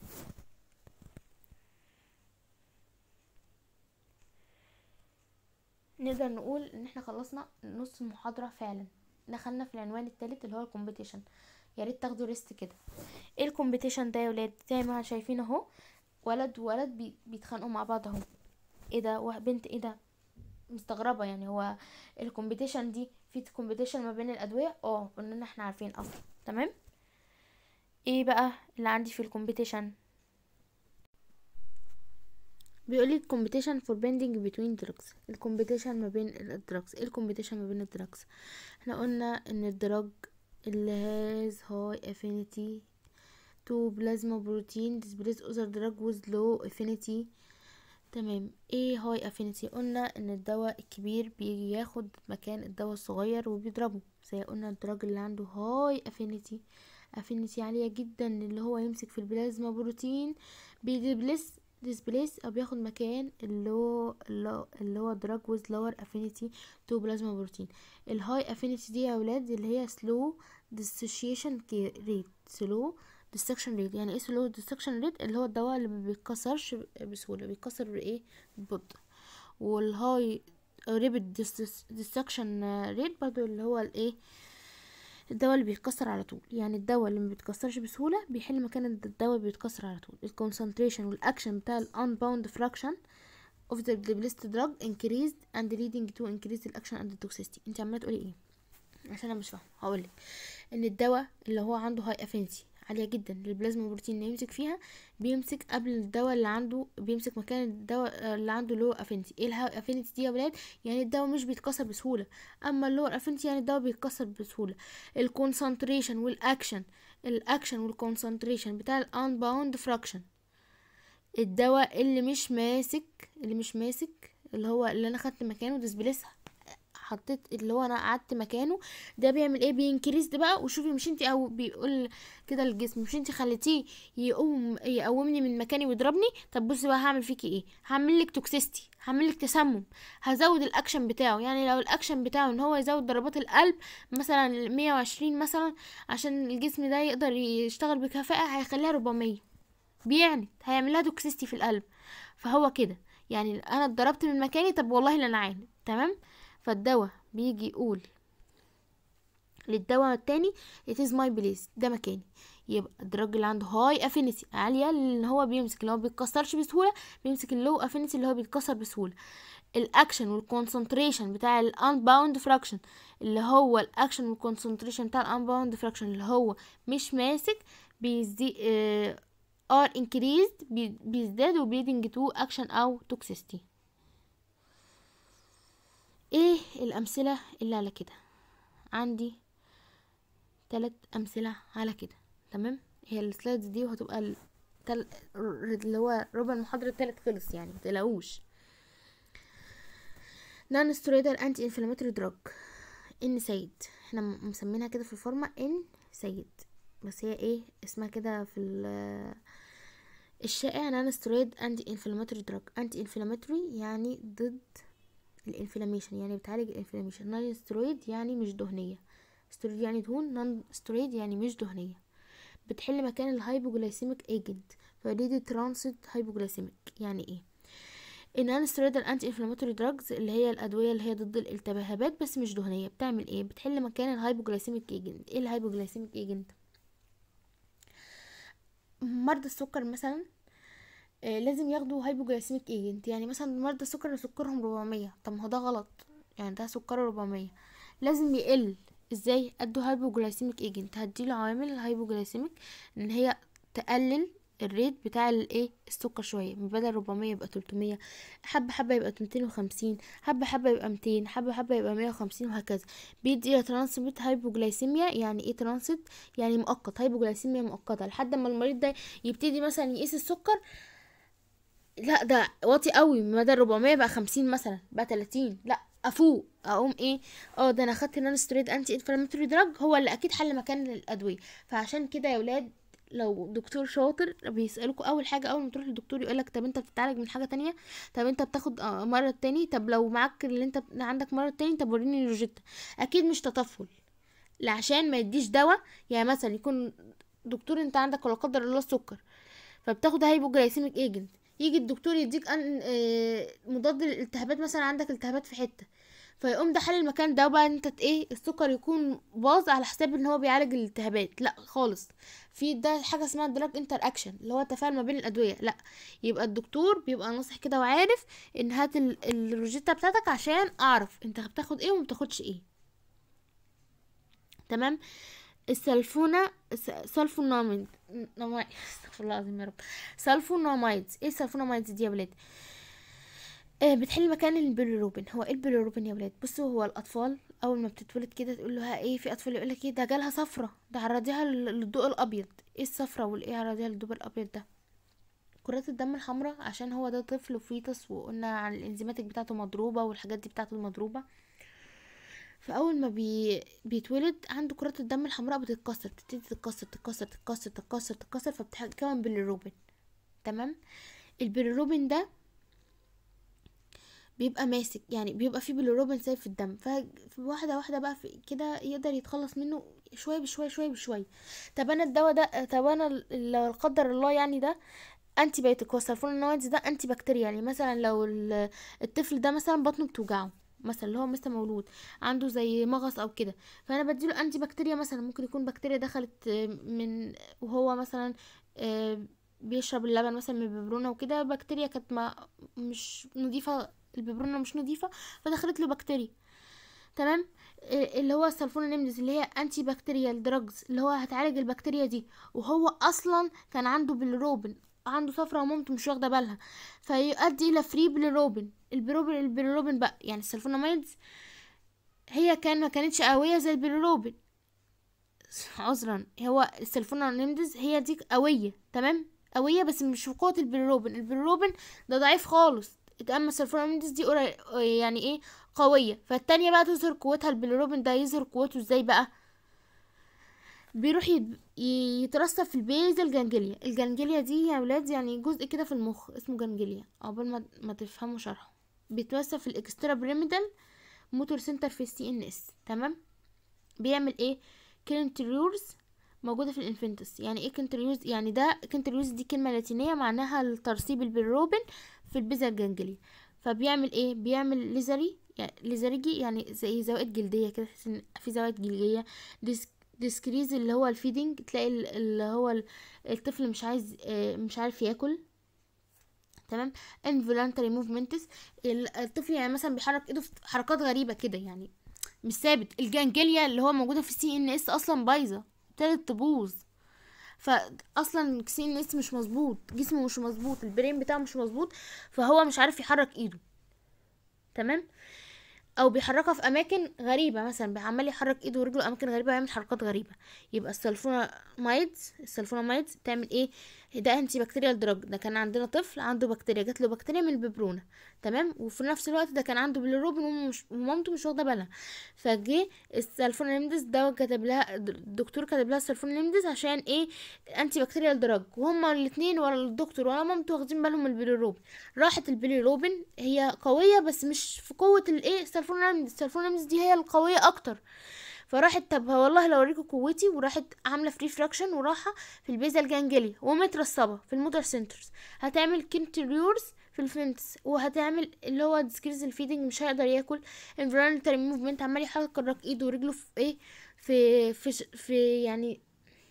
نقدر نقول ان احنا خلصنا نص المحاضرة فعلا دخلنا في العنوان التالت اللي هو الكومبيتيشن يا ريت تاخدوا ريست كده ايه الكومبيتيشن ده يا ولاد زي ما شايفين اهو ولد وولد بي بيتخانقوا مع بعض اهو ايه ده بنت ايه ده مستغربه يعني هو الكومبيتيشن دي في كومبيتيشن ما بين الادويه اه قلنا احنا عارفين اصلا تمام ايه بقى اللي عندي في الكومبيتيشن بيقول لي competition for bending between drugs الكومبيتيشن ما بين الدراجز ايه الكومبيتيشن ما بين الدراجز احنا قلنا ان الدراج اللي has high affinity to plasma protein displays other drug with low affinity تمام ايه هاي افينيتي قلنا ان الدواء الكبير بيجي ياخد مكان الدواء الصغير وبيضربه زي قلنا الدراج اللي عنده هاي افينيتي افينيتي عالية جدا اللي هو يمسك في البلازما بروتين بيدبلس displace او بياخد مكان اللي هو اللي هو drug with lower affinity to plasma protein الهاي affinity دي يا اولاد اللي هي slow dissociation rate slow destruction rate يعني ايه slow destruction rate اللي هو الدواء اللي ما بيتكسرش بسهوله بيتكسر بايه ببطء والهاي rapid destruction rate برضو اللي هو الايه الدواء اللي بيتكسر على طول يعني الدواء اللي ما بيتكسرش بسهولة بيحل مكان الدواء اللي بيتكسر على طول الكونسنتريشن والاكشن بتاع الانباوند فراكشن of the debilist drug increased and leading to increase the action and the toxicity انت عماله تقولي ايه عشان انا مش فاهمه هقولك ان الدواء اللي هو عنده هاي افينيتي عالية جدا للبلازما بروتين اللي يمسك فيها بيمسك قبل الدواء اللي عنده بيمسك مكان الدواء اللي عنده لو افينيتي ايه الهاي افينيتي دي يا ولاد يعني الدواء مش بيتكسر بسهولة اما اللور افينيتي يعني الدواء بيتكسر بسهولة الكونسنتريشن والاكشن الاكشن والكونسنتريشن بتاع الانباوند فراكشن الدواء اللي مش ماسك اللي مش ماسك اللي هو اللي انا خدت مكانه ديسبليسها حطيت اللي هو انا قعدت مكانه ده بيعمل ايه بينكريز ده بقى وشوفي مش انت او بيقول كده للجسم مش انت خليتيه يقوم يقومني من مكاني ويضربني طب بصي بقى هعمل فيكي ايه هعمل لك توكسيستي هعمل لك تسمم هزود الاكشن بتاعه يعني لو الاكشن بتاعه ان هو يزود ضربات القلب مثلا 120 مثلا عشان الجسم ده يقدر يشتغل بكفاءه هيخليها 400 بيعني هيعمل لها توكسيستي في القلب فهو كده يعني انا اتضربت من مكاني طب والله لا انا عاني تمام فالدواء بيجي يقول للدواء التاني it is my place ده مكاني يبقى الدراج اللي عنده هاي افينيتي عاليه اللي هو بيمسك اللي هو بيتكسرش بسهوله بيمسك اللو افينيتي اللي هو بيتكسر بسهوله الاكشن والكونسنتريشن بتاع الانباوند فراكشن اللي هو الاكشن والكونسنتريشن بتاع الانباوند فراكشن اللي هو مش ماسك بيزدي ار انكريزد بيزداد وبليدنج تو اكشن او توكسيستي ايه الامثله اللي على كده عندي تلات امثله على كده تمام هي السلايدز دي وهتبقى ال... تل... اللي هو ربع المحاضره التالت خلص يعني متقلقوش نون سترويدال انتي انفلاماتوري دراج ان سيد احنا مسمينها كده في الفورمه ان سيد بس هي ايه اسمها كده في الشائع نون سترويد انتي انفلاماتوري دراج انتي انفلاماتوري يعني ضد الانفلاميشن يعني بتعالج الانفلاميشن نون سترويد يعني مش دهنيه سترويد يعني دهون نون سترويد يعني مش دهنيه بتحل مكان الهايبوجلايسيميك ايجنت فريدي ترانسيت هايبوجلايسيميك يعني ايه النون سترويدال انتي انفلاماتوري دراجز اللي هي الادويه اللي هي ضد الالتهابات بس مش دهنيه بتعمل ايه بتحل مكان الهايبوجلايسيميك ايجنت ايه الهايبوجلايسيميك ايجنت مرضى السكر مثلا آه لازم ياخدوا هايبوجلايسيميك ايجنت يعني مثلا مرضى السكر سكرهم 400 طب ما هو ده غلط يعني ده سكره 400 لازم يقل ازاي ادوا هايبوجلايسيميك ايجنت هديله عوامل الهايبوجلايسيميك ان هي تقلل الريت بتاع الايه السكر شويه من بدل 400 يبقى 300 حبه حبه يبقى 250 حبه حبه يبقى 200 حبه حبه يبقى 150 وهكذا بيدي ترانسميت هايبوجلايسيميا يعني ايه ترانسيت يعني مؤقت هايبوجلايسيميا مؤقته لحد ما المريض ده يبتدي مثلا يقيس السكر لا ده واطي قوي من بدل 400 بقى 50 مثلا بقى 30 لا افوق اقوم ايه اه ده انا اخدت نون سترويد انتي انفلاماتوري دراج هو اللي اكيد حل مكان الادويه فعشان كده يا ولاد لو دكتور شاطر بيسألكوا اول حاجة اول ما تروح للدكتور يقولك طب انت بتتعالج من حاجة تانية طب انت بتاخد مرض تاني طب لو معاك اللي انت عندك مرض تاني طب وريني الروجيتا اكيد مش تطفل عشان ما يديش دواء يعني مثلا يكون دكتور انت عندك ولا قدر الله السكر فبتاخد هايبوجلايسيميك ايجنت يجي الدكتور يديك أن مضاد للالتهابات مثلا عندك التهابات في حته فيقوم ده حل المكان ده بقى انت ايه السكر يكون باظ على حساب ان هو بيعالج الالتهابات لا خالص في ده حاجه اسمها دراج انتر اكشن اللي هو تفاعل ما بين الادويه لا يبقى الدكتور بيبقى ناصح كده وعارف ان هات الروجيتا بتاعتك عشان اعرف انت بتاخد ايه وما بتاخدش ايه تمام السلفونة سلفوناميد استغفر الله العظيم يا رب سلفوناميدز ايه السلفوناميدز دي يا ولاد آه بتحل مكان البيليروبين هو ايه البيليروبين يا ولاد بصوا هو الاطفال اول ما بتتولد كده تقول له ايه في اطفال يقول لك ايه ده جالها صفرة ده عرضيها للضوء الابيض ايه الصفرة والايه عرضيها للضوء الابيض ده كرات الدم الحمراء عشان هو ده طفل وفيتس وقلنا عن الانزيماتيك بتاعته مضروبة والحاجات دي بتاعته مضروبة فاول ما بي... بيتولد عنده كرات الدم الحمراء بتتكسر تبتدي تتكسر تتكسر تتكسر تتكسر تتكسر فبتتكون بالروبين تمام البيليروبين ده بيبقى ماسك يعني بيبقى فيه بالروبين سايب في الدم فواحده واحده بقى في كده يقدر يتخلص منه شويه بشويه شويه بشويه طب انا الدواء ده طب انا لا قدر الله يعني ده انتي بايوتيك هو السلفوناميدز ده انتي بكتيريا يعني مثلا لو الطفل ده مثلا بطنه بتوجعه مثلا اللي هو لسه مولود عنده زي مغص او كده فانا بديله انتي بكتيريا مثلا ممكن يكون بكتيريا دخلت من وهو مثلا بيشرب اللبن مثلا من الببرونه وكده بكتيريا كانت ما مش نظيفه الببرونه مش نظيفه فدخلت له بكتيريا تمام اللي هو السلفوناميدز اللي هي انتي بكتيريال دراجز اللي هو هتعالج البكتيريا دي وهو اصلا كان عنده بالروبين عنده صفرة ومامته مش واخده بالها فيؤدي الى فري بالروبين البيروبين البيروبين بقى يعني السلفوناميدز هي كان ما كانتش قويه زي البيروبين عذرا هو السلفوناميدز هي دي قويه تمام قويه بس مش في قوه البيروبين البيروبين ده ضعيف خالص اما السلفوناميدز دي يعني ايه قويه فالتانية بقى تظهر قوتها البيروبين ده يظهر قوته ازاي بقى بيروح يترسب في البيزل جانجليا الجانجليا دي يا ولاد يعني جزء كده في المخ اسمه جانجليا عقبال ما ما تفهموا شرحه بيتوسع في الاكسترا بريميدال موتور سنتر في السي ان اس تمام بيعمل ايه كنتريورز موجوده في الانفنتس يعني ايه كنتريورز يعني ده كنتريورز دي كلمه لاتينيه معناها الترسيب البيروبين في البيزل جانجليا فبيعمل ايه بيعمل ليزري يعني ليزريجي يعني زي زوائد جلديه كده في زوائد جلديه ديسكريز اللي هو الفيدنج تلاقي ال- اللي هو ال- الطفل مش عايز آه، مش عارف ياكل تمام involuntary movements ال- الطفل يعني مثلا بيحرك ايده في حركات غريبه كده يعني مش ثابت الجانجليا اللي هو موجوده في السي ان اس اصلا بايظه ابتدت تبوظ فاصلا السي ان اس مش مظبوط جسمه مش مظبوط البرين بتاعه مش مظبوط فهو مش عارف يحرك ايده تمام او بيحركها في اماكن غريبه مثلا عمال يحرك ايده ورجله اماكن غريبه ويعمل حركات غريبه يبقى السلفونامايدز السلفونامايدز بتعمل ايه ده انتي بكتيريال دراج ده كان عندنا طفل عنده بكتيريا جات له بكتيريا من الببرونه تمام وفي نفس الوقت ده كان عنده بيليروبين وأمه مش- ومامته مش واخده بالها فجه السلفوناميدز ده كتب لها الدكتور كتب لها السلفوناميدز عشان ايه انتي بكتيريال دراج وهما الاثنين ولا الدكتور ولا مامته واخدين بالهم من البيليروبين راحت البيليروبين هي قويه بس مش في قوه الايه السلفوناميدز السلفوناميدز دي هي القويه اكتر فراحت طب والله لو اوريكم قوتي وراحت عامله فري فراكشن وراحه في البيزا الجانجليا ومترصبه في الموتور سنترز هتعمل كنتريورز في الفنتس وهتعمل اللي هو ديسكريز الفيدنج مش هيقدر ياكل انفرونتري موفمنت عمال يحرك ايده ورجله في ايه في في في يعني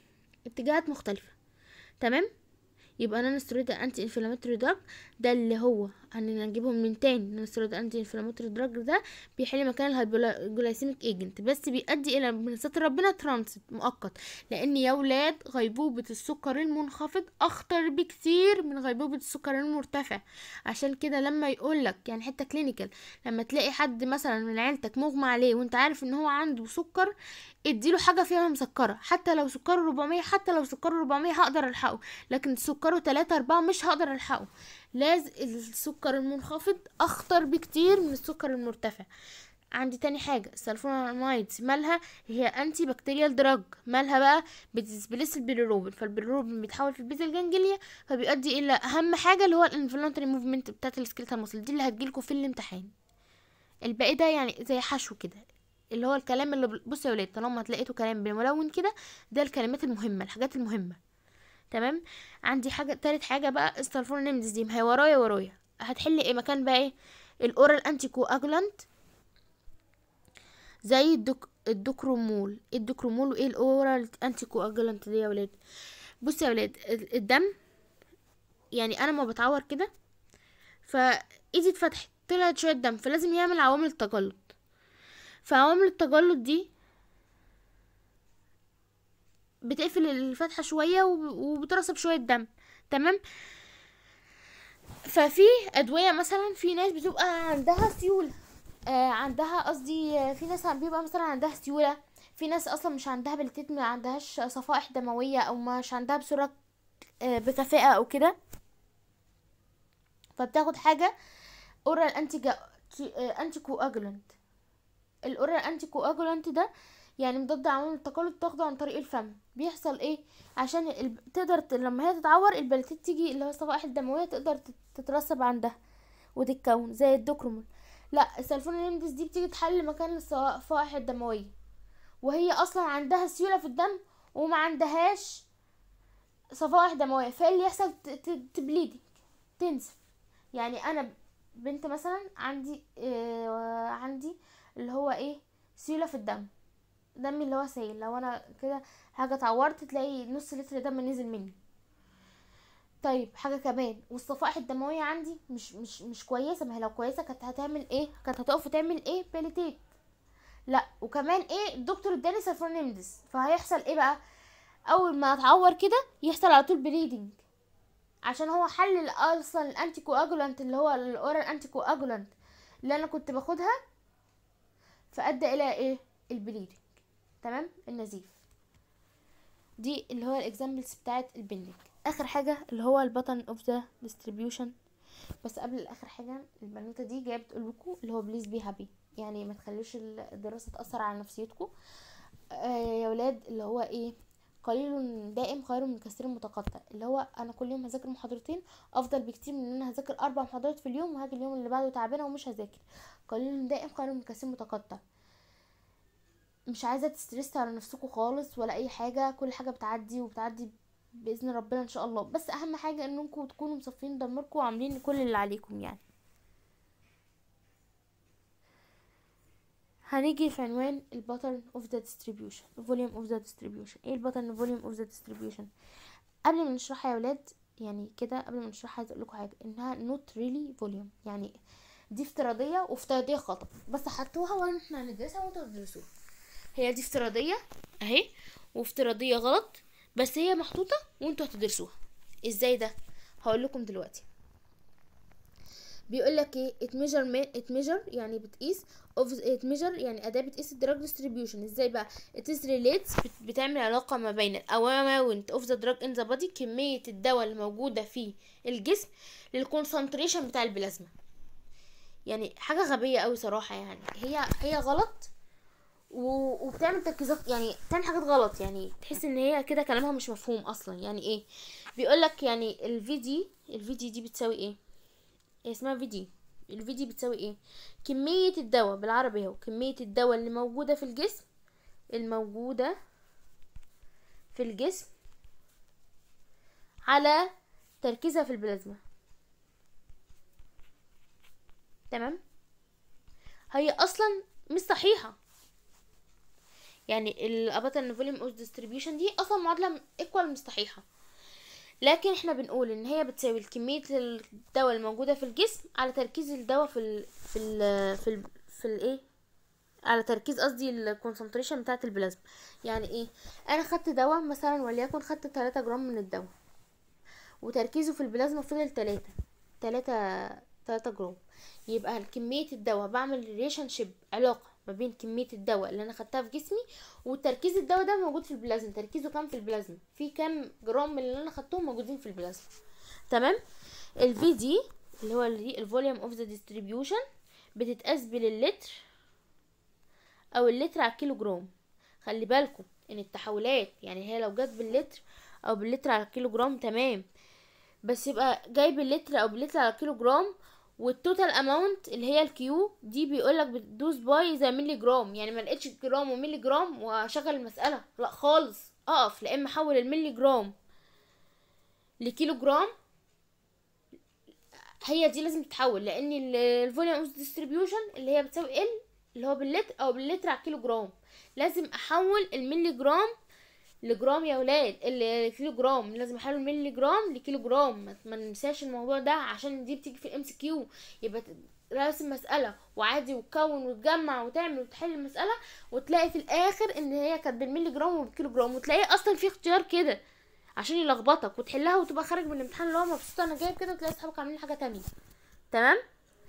اتجاهات مختلفه تمام يبقى نون ستيرويد انتي انفلاماتوري دراج ده اللي هو هنجيبهم من تاني نون ستيرويد انتي انفلاماتوري دراج ده بيحل مكان الهايبوجلايسيميك ايجنت بس بيؤدي الى من ستر ربنا ترانزيت مؤقت لان يا ولاد غيبوبة السكر المنخفض اخطر بكتير من غيبوبة السكر المرتفع عشان كده لما يقولك يعني حتة كلينيكال لما تلاقي حد مثلا من عيلتك مغمى عليه وانت عارف ان هو عنده سكر اديله حاجة فيها مسكرة حتى لو سكره 400 حتى لو سكره 400 هقدر الحقه لكن سكره 3 4 مش هقدر الحقه لازم السكر المنخفض اخطر بكتير من السكر المرتفع عندي تاني حاجة السلفونامايدز مالها هي انتي بكتيريال دراج مالها بقى بتسبلس البيليروبين فالبيليروبين بيتحول في البيزا الجانجليا فبيؤدي الى اهم حاجة اللي هو الانفلونتري موفمنت بتاعت السكيلتال ماسل دي اللي هتجيلكوا في الامتحان الباقي ده يعني زي حشو كده اللي هو الكلام اللي بل- بصوا يا ولاد طالما لقيتوا كلام بملون كده ده الكلمات المهمة الحاجات المهمة تمام عندي حاجة تالت حاجة بقى السلفوناميدز دي ما هي ورايا ورايا هتحل ايه مكان بقى ايه الاورال انتي كواجولانت زي الدك... الدكرومول ايه الدكرومول وايه الاورال انتي كواجولانت دي يا ولاد بصوا يا ولاد ال- الدم يعني انا ما بتعور كده فايدي اتفتحت طلعت شويه دم فلازم يعمل عوامل التجلط فعوامل التجلط دي بتقفل الفتحه شويه وب- وبترسب شويه دم تمام ففي ادويه مثلا في ناس بتبقى عندها سيوله آه عندها قصدي آه، في ناس بيبقى مثلا عندها سيوله في ناس اصلا مش عندها بلتيت ما عندهاش صفائح دمويه او مش عندها بسرعه آه بكفاءه او كده فبتاخد حاجه اورال انتي جا... انتي كواجولانت الاورال انتي كواجولانت ده يعني مضاد عوامل التقلب تاخده عن طريق الفم بيحصل ايه عشان ال... تقدر ت... لما هي تتعور البلاتيت تيجي اللي هو الصفائح الدمويه تقدر تت- تترسب عندها وتتكون زي الدوكرومول لا السلفوناميدز دي بتيجي تحل مكان الصفائح الدمويه وهي اصلا عندها سيوله في الدم وما عندهاش صفائح دمويه فايه اللي يحصل ت- ت- تبليدنج تنزف يعني انا بنت مثلا عندي آه عندي اللي هو ايه سيوله في الدم دمي اللي هو سايل لو انا كده حاجه اتعورت تلاقي نص لتر دم نزل مني طيب حاجه كمان والصفائح الدمويه عندي مش مش مش كويسه ما هي لو كويسه كانت هتعمل ايه كانت هتقف وتعمل ايه بليتيت لا وكمان ايه الدكتور اداني سلفونيمدس فهيحصل ايه بقى اول ما اتعور كده يحصل على طول بليدنج عشان هو حل اصلا الانتي كواجولانت اللي هو الاورال انتي كواجولانت اللي انا كنت باخدها فادى الى ايه البليدنج تمام النزيف دي اللي هو الاكزامبلز بتاعت البندنج اخر حاجه اللي هو البطن اوف ذا ديستريبيوشن بس قبل اخر حاجه البنوته دي جايه بتقول لكم اللي هو بليز بي هابي يعني ما تخلوش الدراسه تاثر على نفسيتكم آه يا ولاد اللي هو ايه قليل دائم خير من كثير متقطع اللي هو انا كل يوم هذاكر محاضرتين افضل بكتير من ان انا هذاكر اربع محاضرات في اليوم وهاجي اليوم اللي بعده تعبانه ومش هذاكر قليل دائم خير من كثير متقطع مش عايزه تسترس على نفسكم خالص ولا اي حاجه كل حاجه بتعدي وبتعدي باذن ربنا ان شاء الله بس اهم حاجه انكم تكونوا مصفين ضميركم وعاملين كل اللي عليكم يعني هنيجي في عنوان الباترن اوف ذا ديستريبيوشن فوليوم اوف ذا ديستريبيوشن ايه الباترن فوليوم اوف ذا ديستريبيوشن قبل ما نشرحها يا ولاد يعني كده قبل ما نشرحها عايز اقول لكم حاجه انها نوت ريلي فوليوم يعني دي افتراضيه وافتراضيه خطا بس حطوها واحنا هندرسها وانتوا هتدرسوها هي دي افتراضيه اهي وافتراضيه غلط بس هي محطوطه وانتوا هتدرسوها ازاي ده هقول لكم دلوقتي بيقول لك ايه it measure it measure يعني بتقيس of it measure يعني اداه بتقيس الدراج ديستريبيوشن ازاي بقى it is relates بت- بتعمل علاقه ما بين ال amount of the drug in the body كميه الدواء اللي موجوده في الجسم للكونسنتريشن بتاع البلازما يعني حاجه غبيه قوي صراحه يعني هي هي غلط و- وبتعمل تركيزات يعني بتعمل حاجات غلط يعني تحس ان هي كده كلامها مش مفهوم اصلا يعني ايه بيقول لك يعني الفي دي الفي دي دي بتساوي ايه هي اسمها في دي الفي دي بتساوي ايه كمية الدواء بالعربي اهو كمية الدواء اللي موجودة في الجسم الموجودة في الجسم على تركيزها في البلازما تمام هي اصلا مش صحيحة يعني الاباتن فوليوم اوف ديستريبيوشن دي اصلا معادلة ايكوال مش صحيحة لكن احنا بنقول ان هي بتساوي كمية الدواء الموجودة في الجسم على تركيز الدواء في ال في ال في ال في الايه على تركيز قصدي الكونسنتريشن بتاعة البلازما يعني ايه انا خدت دواء مثلا وليكن خدت 3 جرام من الدواء وتركيزه في البلازما فضل 3 3 3 جرام يبقى كمية الدواء بعمل ريليشن شيب علاقة ما بين كمية الدواء اللي انا خدتها في جسمي وتركيز الدواء ده موجود في البلازما تركيزه كام في البلازما في كام جرام من اللي انا خدتهم موجودين في البلازما تمام الفي دي اللي هو الفوليوم اوف ذا ديستريبيوشن بتتقاس باللتر او اللتر على الكيلو جرام خلي بالكم ان التحولات يعني هي لو جت باللتر او باللتر على الكيلو جرام تمام بس يبقى جاي باللتر او باللتر على الكيلو جرام والتوتال اماونت اللي هي الكيو دي بيقولك بتدوس باي زي ملي جرام يعني ما لقيتش جرام وملي جرام واشغل المساله لا خالص اقف لا اما احول الملي جرام لكيلو جرام هي دي لازم تتحول لان الفوليوم اوف ديستريبيوشن اللي هي بتساوي ال اللي هو باللتر او باللتر على الكيلو جرام لازم احول الملي جرام لجرام يا ولاد الكيلو جرام لازم احول الملي جرام لكيلو جرام ما- ما ننساش الموضوع ده عشان دي بتيجي في الام سي كيو يبقى ت- راسم مسألة وعادي وتكون وتجمع وتعمل وتحل المسألة وتلاقي في الآخر إن هي كانت بالملي جرام وبالكيلو جرام وتلاقي أصلا في اختيار كده عشان يلخبطك وتحلها وتبقى خارج من الامتحان اللي هو مبسوط أنا جايب كده وتلاقي أصحابك عاملين حاجة تانية تمام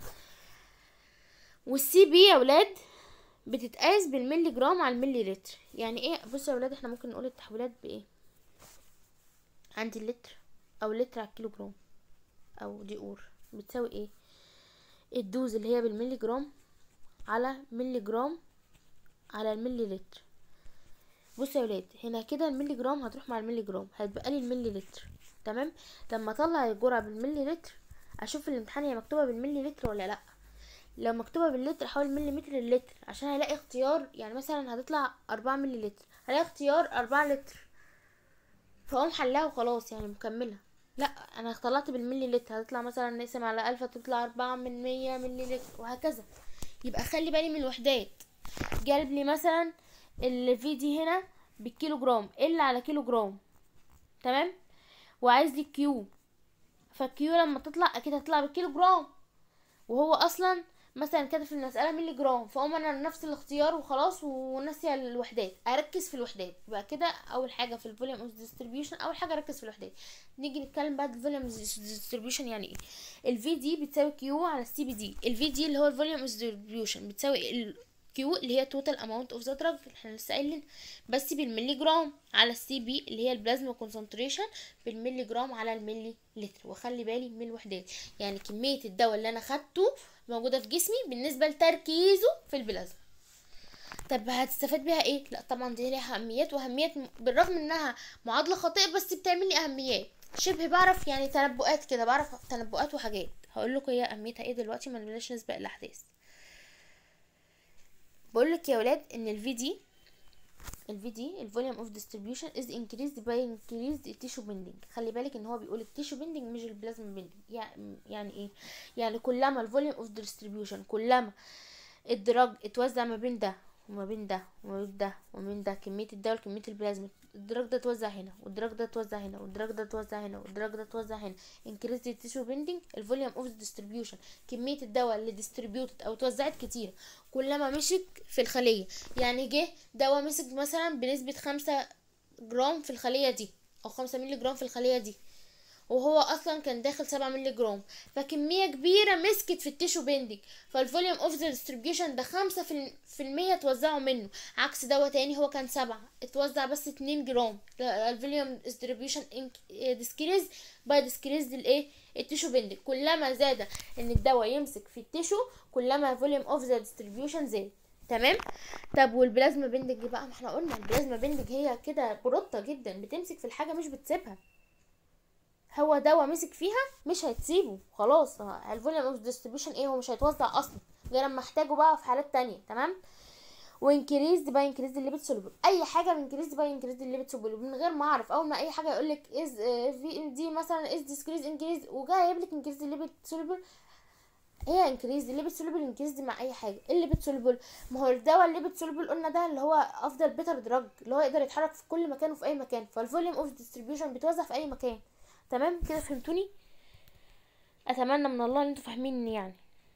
والسي بي يا ولاد بتتقاس بالملي جرام على الملي لتر يعني ايه بصوا يا ولاد احنا ممكن نقول التحويلات بايه عندي اللتر او لتر على الكيلو جرام او دي اور بتساوي ايه الدوز اللي هي بالملي جرام على ملي جرام على الملي لتر بصوا يا ولاد هنا كده الملي جرام هتروح مع الملي جرام هيتبقى لي الملي لتر تمام لما اطلع الجرعه بالملي لتر اشوف في الامتحان هي مكتوبه بالملي لتر ولا لا لو مكتوبة باللتر احول مليمتر للتر عشان هلاقي اختيار يعني مثلا هتطلع أربعة ملي لتر هلاقي اختيار أربعة لتر فاقوم حلها وخلاص يعني مكملة لا انا طلعت بالملي لتر هتطلع مثلا نقسم على ألف هتطلع أربعة من مية ملي لتر وهكذا يبقى خلي بالي من الوحدات جالب لي مثلا الفي دي هنا بالكيلو جرام ال على كيلو جرام تمام وعايز لي كيو فالكيو لما تطلع اكيد هتطلع بالكيلو جرام وهو اصلا مثلا كده في المسألة ملي جرام فاقوم انا نفس الاختيار وخلاص وناسية الوحدات اركز في الوحدات يبقى كده اول حاجة في الفوليوم اوف ديستريبيوشن اول حاجة اركز في الوحدات نيجي نتكلم بعد الفوليوم ديستريبيوشن يعني ايه الفي دي بتساوي كيو على السي بي دي الفي دي اللي هو الفوليوم ديستريبيوشن بتساوي الكيو اللي هي توتال اماونت اوف ذا دراج احنا لسه قايلين بس بالملي جرام على السي بي اللي هي البلازما كونسنتريشن بالملي جرام على الملي لتر وخلي بالي من الوحدات يعني كمية الدواء اللي انا خدته موجودة في جسمي بالنسبة لتركيزه في البلازما طب هتستفاد بيها ايه لا طبعا دي ليها اهميات واهميات م- بالرغم انها معادلة خاطئة بس بتعمل لي اهميات شبه بعرف يعني تنبؤات كده بعرف تنبؤات وحاجات هقول لكم هي اهميتها ايه دلوقتي ما نبلاش نسبق الاحداث بقول لك يا ولاد ان الفي دي الفي دي الفوليوم اوف ديستريبيوشن از increased by increased tissue bending خلي بالك ان هو بيقول التيشو بيندنج مش البلازما بيندنج يعني يعني ايه يعني كلما الفوليوم اوف ديستريبيوشن كلما الدراج اتوزع ما بين ده وما بين ده وما بين ده وما بين ده كمية الدواء وكمية البلازما الدراج ده اتوزع هنا والدراج ده اتوزع هنا والدراج ده اتوزع هنا والدراج ده اتوزع هنا increase the tissue bending الفوليوم اوف distribution كمية الدواء اللي distributed او اتوزعت كتير كلما مشك في الخلية يعني جه دواء مسك مثلا بنسبة خمسة جرام في الخلية دي او خمسة مللي جرام في الخلية دي وهو اصلا كان داخل سبعة مللي جرام فكمية كبيرة مسكت في التيشو بيندنج فالفوليوم اوف ذا ديستريبيوشن ده خمسة في, الم- في المية اتوزعوا منه عكس دواء تاني هو كان سبعة اتوزع بس اتنين جرام الفوليوم ديستريبيوشن ديسكريز باي ديسكريز الايه التيشو بيندنج كلما زاد ان الدواء يمسك في التيشو كلما الفوليوم اوف ذا ديستريبيوشن زاد تمام طب والبلازما بيندنج بقى ما احنا قلنا البلازما بيندنج هي كده بروطة جدا بتمسك في الحاجة مش بتسيبها هو دواء مسك فيها مش هتسيبه خلاص الفوليوم اوف ديستريبيوشن ايه هو مش هيتوزع اصلا غير اما احتاجه بقى في حالات تانية تمام وانكريز باي انكريز الليبيد سولوبل اي حاجه انكريز باي انكريز الليبيد سولوبل من غير ما اعرف اول ما اي حاجه يقول لك از في ام دي مثلا از ديسكريز انكريز وجاي جايب لك انكريز الليبيد سولوبل هي انكريز الليبيد سولوبل انكريز دي مع اي حاجه ايه الليبيد سولوبل ما هو الدواء الليبيد سولوبل قلنا ده اللي هو افضل بيتر دراج اللي هو يقدر يتحرك في كل مكان وفي اي مكان فالفوليوم اوف ديستريبيوشن بيتوزع في اي مكان تمام كده فهمتوني اتمنى من الله ان انتوا فاهميني يعني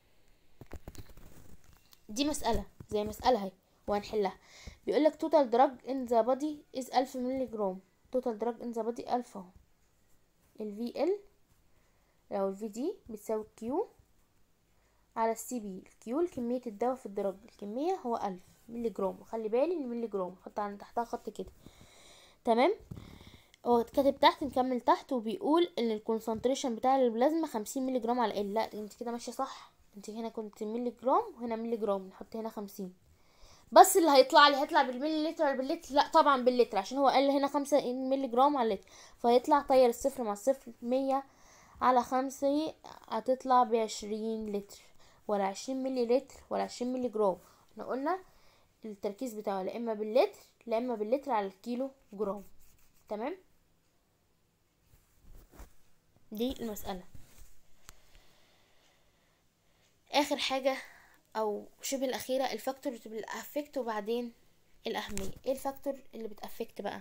دي مسألة زي مسألة اهي وهنحلها بيقولك total drug in the body is 1000 مللي جرام total drug in the body 1000 اهو ال VL او ال VD بتساوي Q على السي بي الكيو كمية الدواء في الدرج الكمية هو ألف مللي جرام وخلي بالي ان مللي جرام حط عن تحتها خط كده تمام هو كاتب تحت نكمل تحت وبيقول ان الكونسنتريشن بتاع البلازما خمسين مللي جرام على ال لا انت كده ماشيه صح انت هنا كنت مللي جرام وهنا مللي جرام نحط هنا خمسين بس اللي هيطلع لي هيطلع بالملي لتر ولا باللتر لا طبعا باللتر عشان هو قال هنا خمسة مللي جرام على اللتر فهيطلع طير الصفر مع الصفر مية على خمسة هتطلع بعشرين لتر ولا عشرين ملي لتر ولا عشرين ملي جرام احنا قلنا التركيز بتاعه لا اما باللتر لا اما باللتر على الكيلو جرام تمام دي المسألة اخر حاجة او شبه الاخيرة الفاكتور اللي بتأفكت وبعدين الاهمية ايه الفاكتور اللي بتأفكت بقى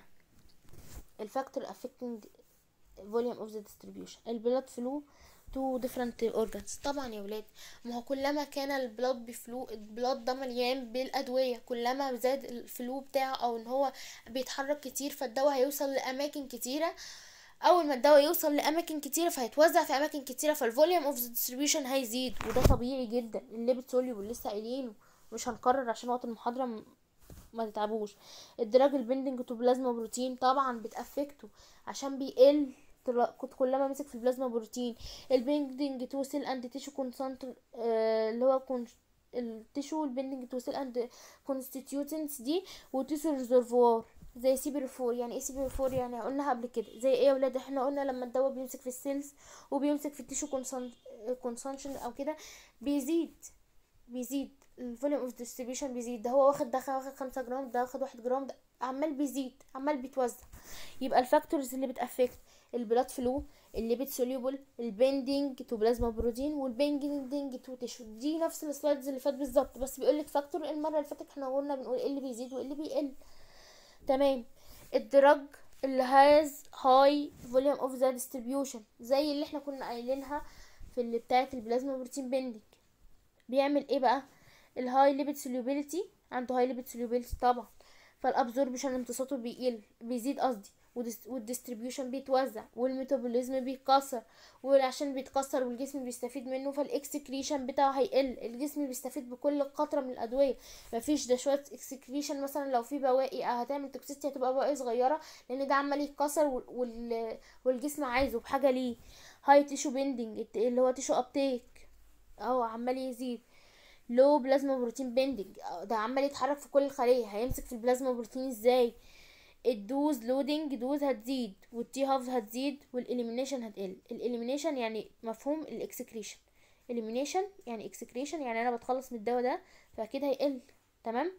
الفاكتور affecting volume of the distribution البلاد فلو تو different organs طبعا يا ولاد ما هو كلما كان البلاد بفلو البلاد ده مليان بالادويه كلما زاد الفلو بتاعه او ان هو بيتحرك كتير فالدواء هيوصل لاماكن كتيره اول ما الدواء يوصل لاماكن كتيره فهيتوزع في اماكن كتيره فالفوليوم اوف ديستريبيوشن هيزيد وده طبيعي جدا الليبت سوليبل لسه قايلينه مش هنكرر عشان وقت المحاضره م- ما تتعبوش الدراج البندنج تو بلازما بروتين طبعا بتافكته عشان بيقل طل- كنت كلما مسك في البلازما بروتين البندنج تو سيل اند تيشو كونسنت اللي هو كون التيشو البندنج تو سيل اند كونستيتيوتنتس دي وتيشو ريزرفوار زي سيبر فور يعني ايه سيبر فور يعني قلناها قبل كده زي ايه يا ولاد احنا قلنا لما الدواء بيمسك في السيلز وبيمسك في التيشو كونسنشن او كده بيزيد بيزيد الفوليوم اوف ديستريبيوشن بيزيد ده هو واخد ده واخد خمسة جرام ده واخد واحد جرام ده عمال بيزيد عمال بيتوزع يبقى الفاكتورز اللي بتافكت البلاد فلو الليبيد سوليوبل البيندنج تو بلازما بروتين والبيندنج تو تيشو دي نفس السلايدز اللي فات بالظبط بس بيقول لك فاكتور المره اللي فاتت احنا قلنا بنقول ايه اللي بيزيد وايه اللي بيقل تمام الدرج اللي هاز هاي فوليوم اوف ذا ديستريبيوشن زي اللي احنا كنا قايلينها في اللي بتاعه البلازما بروتين بيندنج بيعمل ايه بقى الهاي ليبيد سوليوبيليتي عنده هاي ليبيد سوليوبيليتي طبعا فالابزوربشن امتصاصه بيقل بيزيد قصدي والديستريبيوشن بيتوزع والميتابوليزم بيتكسر وعشان بيتكسر والجسم بيستفيد منه فالاكسكريشن بتاعه هيقل الجسم بيستفيد بكل قطره من الادويه مفيش ده شويه اكسكريشن مثلا لو في بواقي هتعمل توكسيتي هتبقى بواقي صغيره لان ده عمال يتكسر وال... وال... والجسم عايزه بحاجه ليه هاي تيشو بيندنج اللي هو تيشو ابتيك اهو عمال يزيد لو بلازما بروتين بيندنج ده عمال يتحرك في كل الخليه هيمسك في البلازما بروتين ازاي الدوز لودنج دوز هتزيد والتي هاف هتزيد والاليمينيشن هتقل الاليمينيشن يعني مفهوم الاكسكريشن اليمينيشن يعني اكسكريشن يعني انا بتخلص من الدواء ده فاكيد هيقل تمام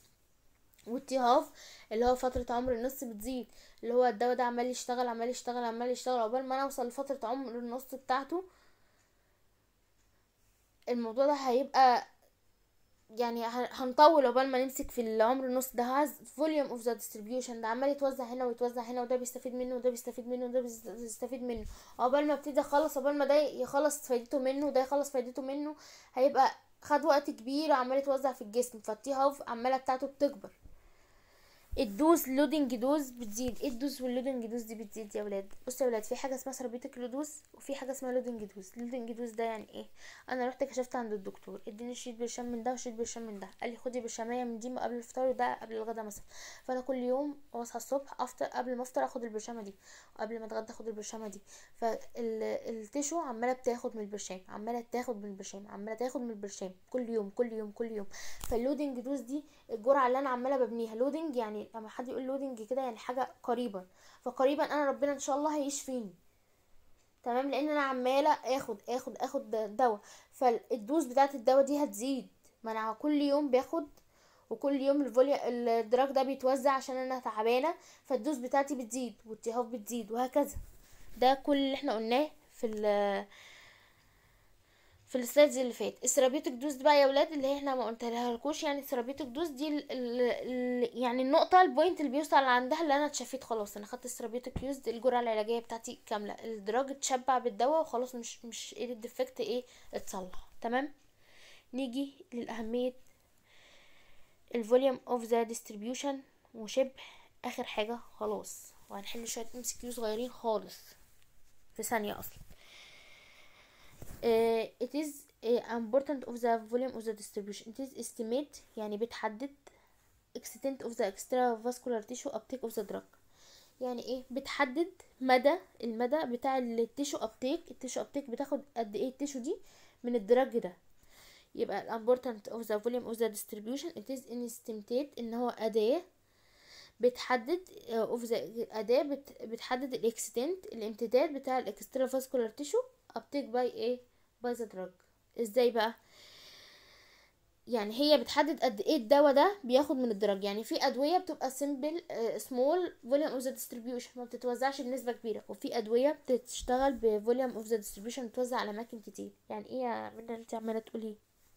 والتي هاف اللي هو فترة عمر النص بتزيد اللي هو الدواء ده عمال يشتغل عمال يشتغل عمال يشتغل عقبال ما انا اوصل لفترة عمر النص بتاعته الموضوع ده هيبقى يعني ه- هنطول عقبال ما نمسك في العمر النص ده هاز فوليوم اوف ذا ديستريبيوشن ده عمال يتوزع هنا ويتوزع هنا وده بيستفيد منه وده بيستفيد منه وده بيست- بيستفيد منه عقبال ما ابتدي اخلص عقبال ما ده يخلص فايدته منه وده يخلص فايدته منه هيبقى خد وقت كبير عمال يتوزع في الجسم فالتي هاف عماله بتاعته بتكبر الدوز لودنج دوز بتزيد ايه الدوز واللودنج دوز دي بتزيد يا ولاد بصوا يا ولاد في حاجه اسمها سيرابيوتيك لودوز وفي حاجه اسمها لودنج دوز لودنج دوز ده يعني ايه انا رحت كشفت عند الدكتور اديني شيت برشام من ده وشيت برشام من ده قال لي خدي برشاميه من دي قبل الفطار وده قبل الغدا مثلا فانا كل يوم اصحى الصبح افطر قبل ما افطر اخد البرشامه دي وقبل ما اتغدى اخد البرشامه دي فالتيشو عماله بتاخد من البرشام عماله تاخد من البرشام عماله تاخد من البرشام كل يوم كل يوم كل يوم فاللودنج دوز دي الجرعه اللي انا عماله ببنيها لودنج يعني لما حد يقول لودنج كده يعني حاجه قريبا فقريبا انا ربنا ان شاء الله هيشفيني تمام لان انا عماله اخد اخد اخد دواء فالدوز بتاعت الدواء دي هتزيد ما انا كل يوم باخد وكل يوم الفوليا الدراج ده بيتوزع عشان انا تعبانه فالدوز بتاعتي بتزيد والتهاب بتزيد وهكذا ده كل اللي احنا قلناه في ال في السلايدز اللي فات الثيرابيوتيك دوز دي بقى يا ولاد اللي هي احنا ما قلتلها لكوش يعني الثيرابيوتيك دوز دي ال ال ال يعني النقطه البوينت اللي بيوصل عندها اللي انا اتشفيت خلاص انا خدت الثيرابيوتيك يوز دي الجرعه العلاجيه بتاعتي كامله الدراج اتشبع بالدواء وخلاص مش مش ايه الديفكت ايه اتصلح تمام نيجي للاهميه الفوليوم اوف ذا ديستريبيوشن وشبه اخر حاجه خلاص وهنحل شويه ام سي كيو صغيرين خالص في ثانيه اصلا uh, it is uh, important of the volume of the distribution it is estimate يعني بتحدد extent of the extravascular tissue uptake of the drug يعني ايه بتحدد مدى المدى بتاع التيشو ابتيك التيشو ابتيك بتاخد قد ايه التيشو دي من الدرج ده يبقى ال important of the volume of the distribution it is an estimate ان هو أداة بتحدد uh, of the أداة بت, بتحدد الاكستنت الامتداد بتاع الاكسترا فاسكولار تيشو ابتيك باي ايه باي ذا دراج ازاي بقى يعني هي بتحدد قد ايه الدواء ده بياخد من الدرج يعني في ادويه بتبقى سيمبل سمول فوليوم اوف ذا ديستريبيوشن ما بتتوزعش بنسبه كبيره وفي ادويه بتشتغل بفوليوم اوف ذا ديستريبيوشن بتوزع على اماكن كتير يعني ايه يا منى انت عماله تقولي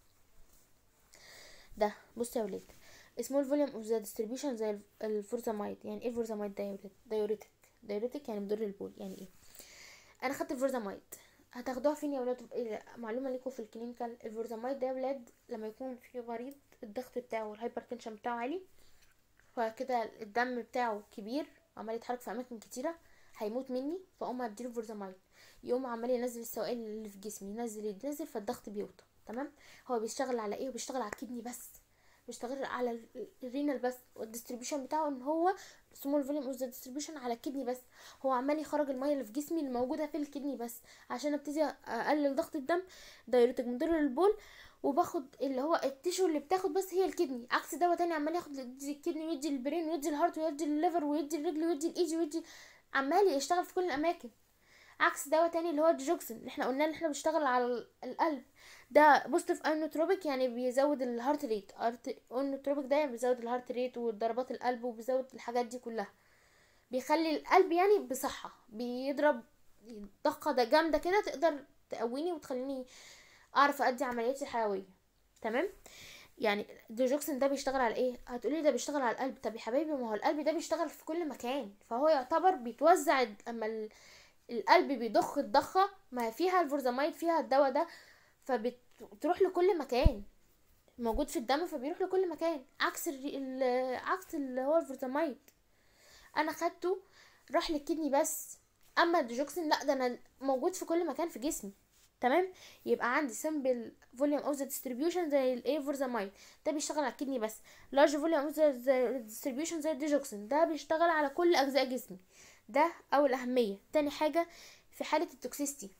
ده بص يا ولاد سمول فوليوم اوف ذا ديستريبيوشن زي الفورزامايد يعني ايه الفورزامايد ده يا ولاد دايوريتك دايوريتك يعني مضر البول يعني ايه انا خدت الفورزامايد هتاخدوها فين يا ولاد إيه معلومه ليكم في الكلينيكال الفورزامايد ده يا ولاد لما يكون في مريض الضغط بتاعه الهايبرتنشن بتاعه عالي فكده الدم بتاعه كبير وعمال يتحرك في اماكن كتيره هيموت مني فاقوم اديله فورزامايد يقوم عمال ينزل السوائل اللي في جسمي ينزل ينزل فالضغط بيوطى تمام هو بيشتغل على ايه بيشتغل على الكدني بس بيشتغل على ال- الرينال بس والديستريبيوشن بتاعه ان هو سمول فوليوم اوف ذا ديستريبيوشن على الكدني بس هو عمال يخرج الميه اللي في جسمي اللي موجوده في الكدني بس عشان ابتدي اقلل ضغط الدم دايرتك مضر للبول وباخد اللي هو التيشو اللي بتاخد بس هي الكدني عكس دواء تاني عمال ياخد يدي الكدني ويدي البرين ويدي الهارت ويدي الليفر ويدي الرجل ويدي الايدي ويدي عمال يشتغل في كل الاماكن عكس دواء تاني اللي هو الديجوكسين اللي احنا قلنا ان احنا بنشتغل على ال- القلب ده بوزيتيف اينوتروبيك يعني بيزود الهارت ريت اينوتروبيك ده يعني بيزود الهارت ريت وضربات القلب وبيزود الحاجات دي كلها بيخلي القلب يعني بصحة بيضرب ضخة ده جامدة كده تقدر تقويني وتخليني اعرف ادي عملياتي الحيوية تمام يعني الديجوكسين ده بيشتغل على ايه هتقولي ده بيشتغل على القلب طب يا حبايبي ما هو القلب ده بيشتغل في كل مكان فهو يعتبر بيتوزع اما ال- القلب بيضخ الضخة ما فيها الفورزامايد فيها الدواء ده فبتروح لكل مكان موجود في الدم فبيروح لكل مكان عكس ال... ال- عكس اللي هو الفورزامايد انا خدته راح للكدني بس اما الديجوكسين لا ده انا موجود في كل مكان في جسمي تمام يبقى عندي سمبل فوليوم اوف ذا ديستريبيوشن زي الايه فورزامايد ده بيشتغل على الكدني بس لارج فوليوم اوف ذا ديستريبيوشن زي الديجوكسين ده بيشتغل على كل اجزاء جسمي ده اول اهميه تاني حاجه في حاله التوكسيستي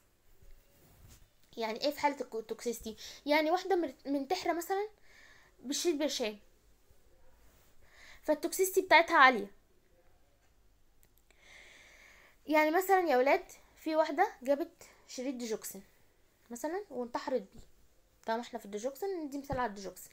يعني ايه في حاله الكو- التوكسيستي يعني واحده من- منتحره مثلا بتشيل برشام فالتوكسيستي بتاعتها عاليه يعني مثلا يا ولاد في واحده جابت شريط ديجوكسين مثلا وانتحرت بيه طالما احنا في الديجوكسين ندي مثال على الديجوكسين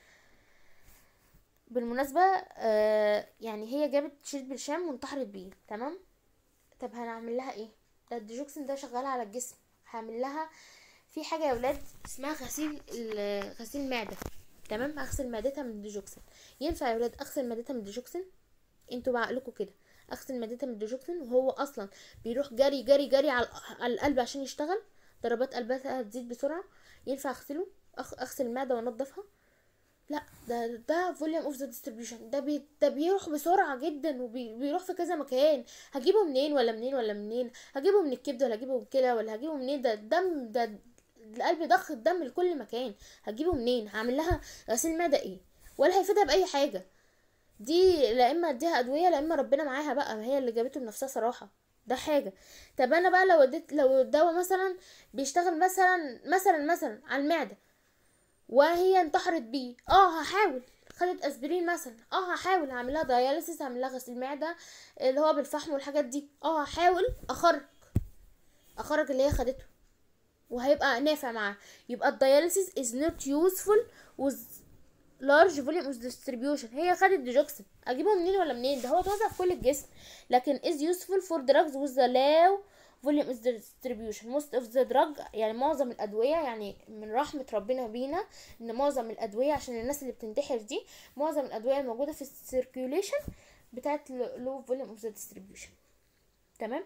بالمناسبة آه يعني هي جابت شريط برشام وانتحرت بيه تمام طب هنعمل لها ايه ده الديجوكسين ده شغال على الجسم هعمل لها في حاجة يا ولاد اسمها غسيل ال- غسيل معدة تمام هغسل معدتها من الديجوكسين ينفع يا ولاد اغسل معدتها من الديجوكسين انتوا بعقلكم كده اغسل معدتها من الديجوكسين وهو اصلا بيروح جري جري جري على على القلب عشان يشتغل ضربات قلبها هتزيد بسرعه ينفع اغسله أخ- اغسل المعده وانضفها لا ده ده فوليوم اوف ذا ديستريبيوشن ده بي ده بيروح بسرعه جدا وبيروح في كذا مكان هجيبه منين ولا منين ولا منين هجيبه من الكبد ولا هجيبه من الكلى ولا هجيبه منين ده الدم ده القلب ضخ الدم لكل مكان هجيبه منين هعمل لها غسيل معده ايه ولا هيفيدها باي حاجه دي لا اما اديها ادويه لا اما ربنا معاها بقى ما هي اللي جابته لنفسها صراحه ده حاجه طب انا بقى لو اديت لو الدواء مثلا بيشتغل مثلا مثلا مثلا على المعده وهي انتحرت بيه اه هحاول خدت اسبرين مثلا اه هحاول اعمل لها داياليسيس اعمل لها غسيل معده اللي هو بالفحم والحاجات دي اه هحاول اخرج اخرج اللي هي خدته وهيبقى نافع معاها يبقى الداياليسيس is not useful with large volume of distribution هي خدت ديجوكسين اجيبه منين ولا منين ده هو اتوزع في كل الجسم لكن is useful for drugs with the low volume of distribution most of the drug يعني معظم الادويه يعني من رحمه ربنا بينا ان معظم الادويه عشان الناس اللي بتنتحر دي معظم الادويه الموجوده في السيركيوليشن بتاعت low volume of the distribution تمام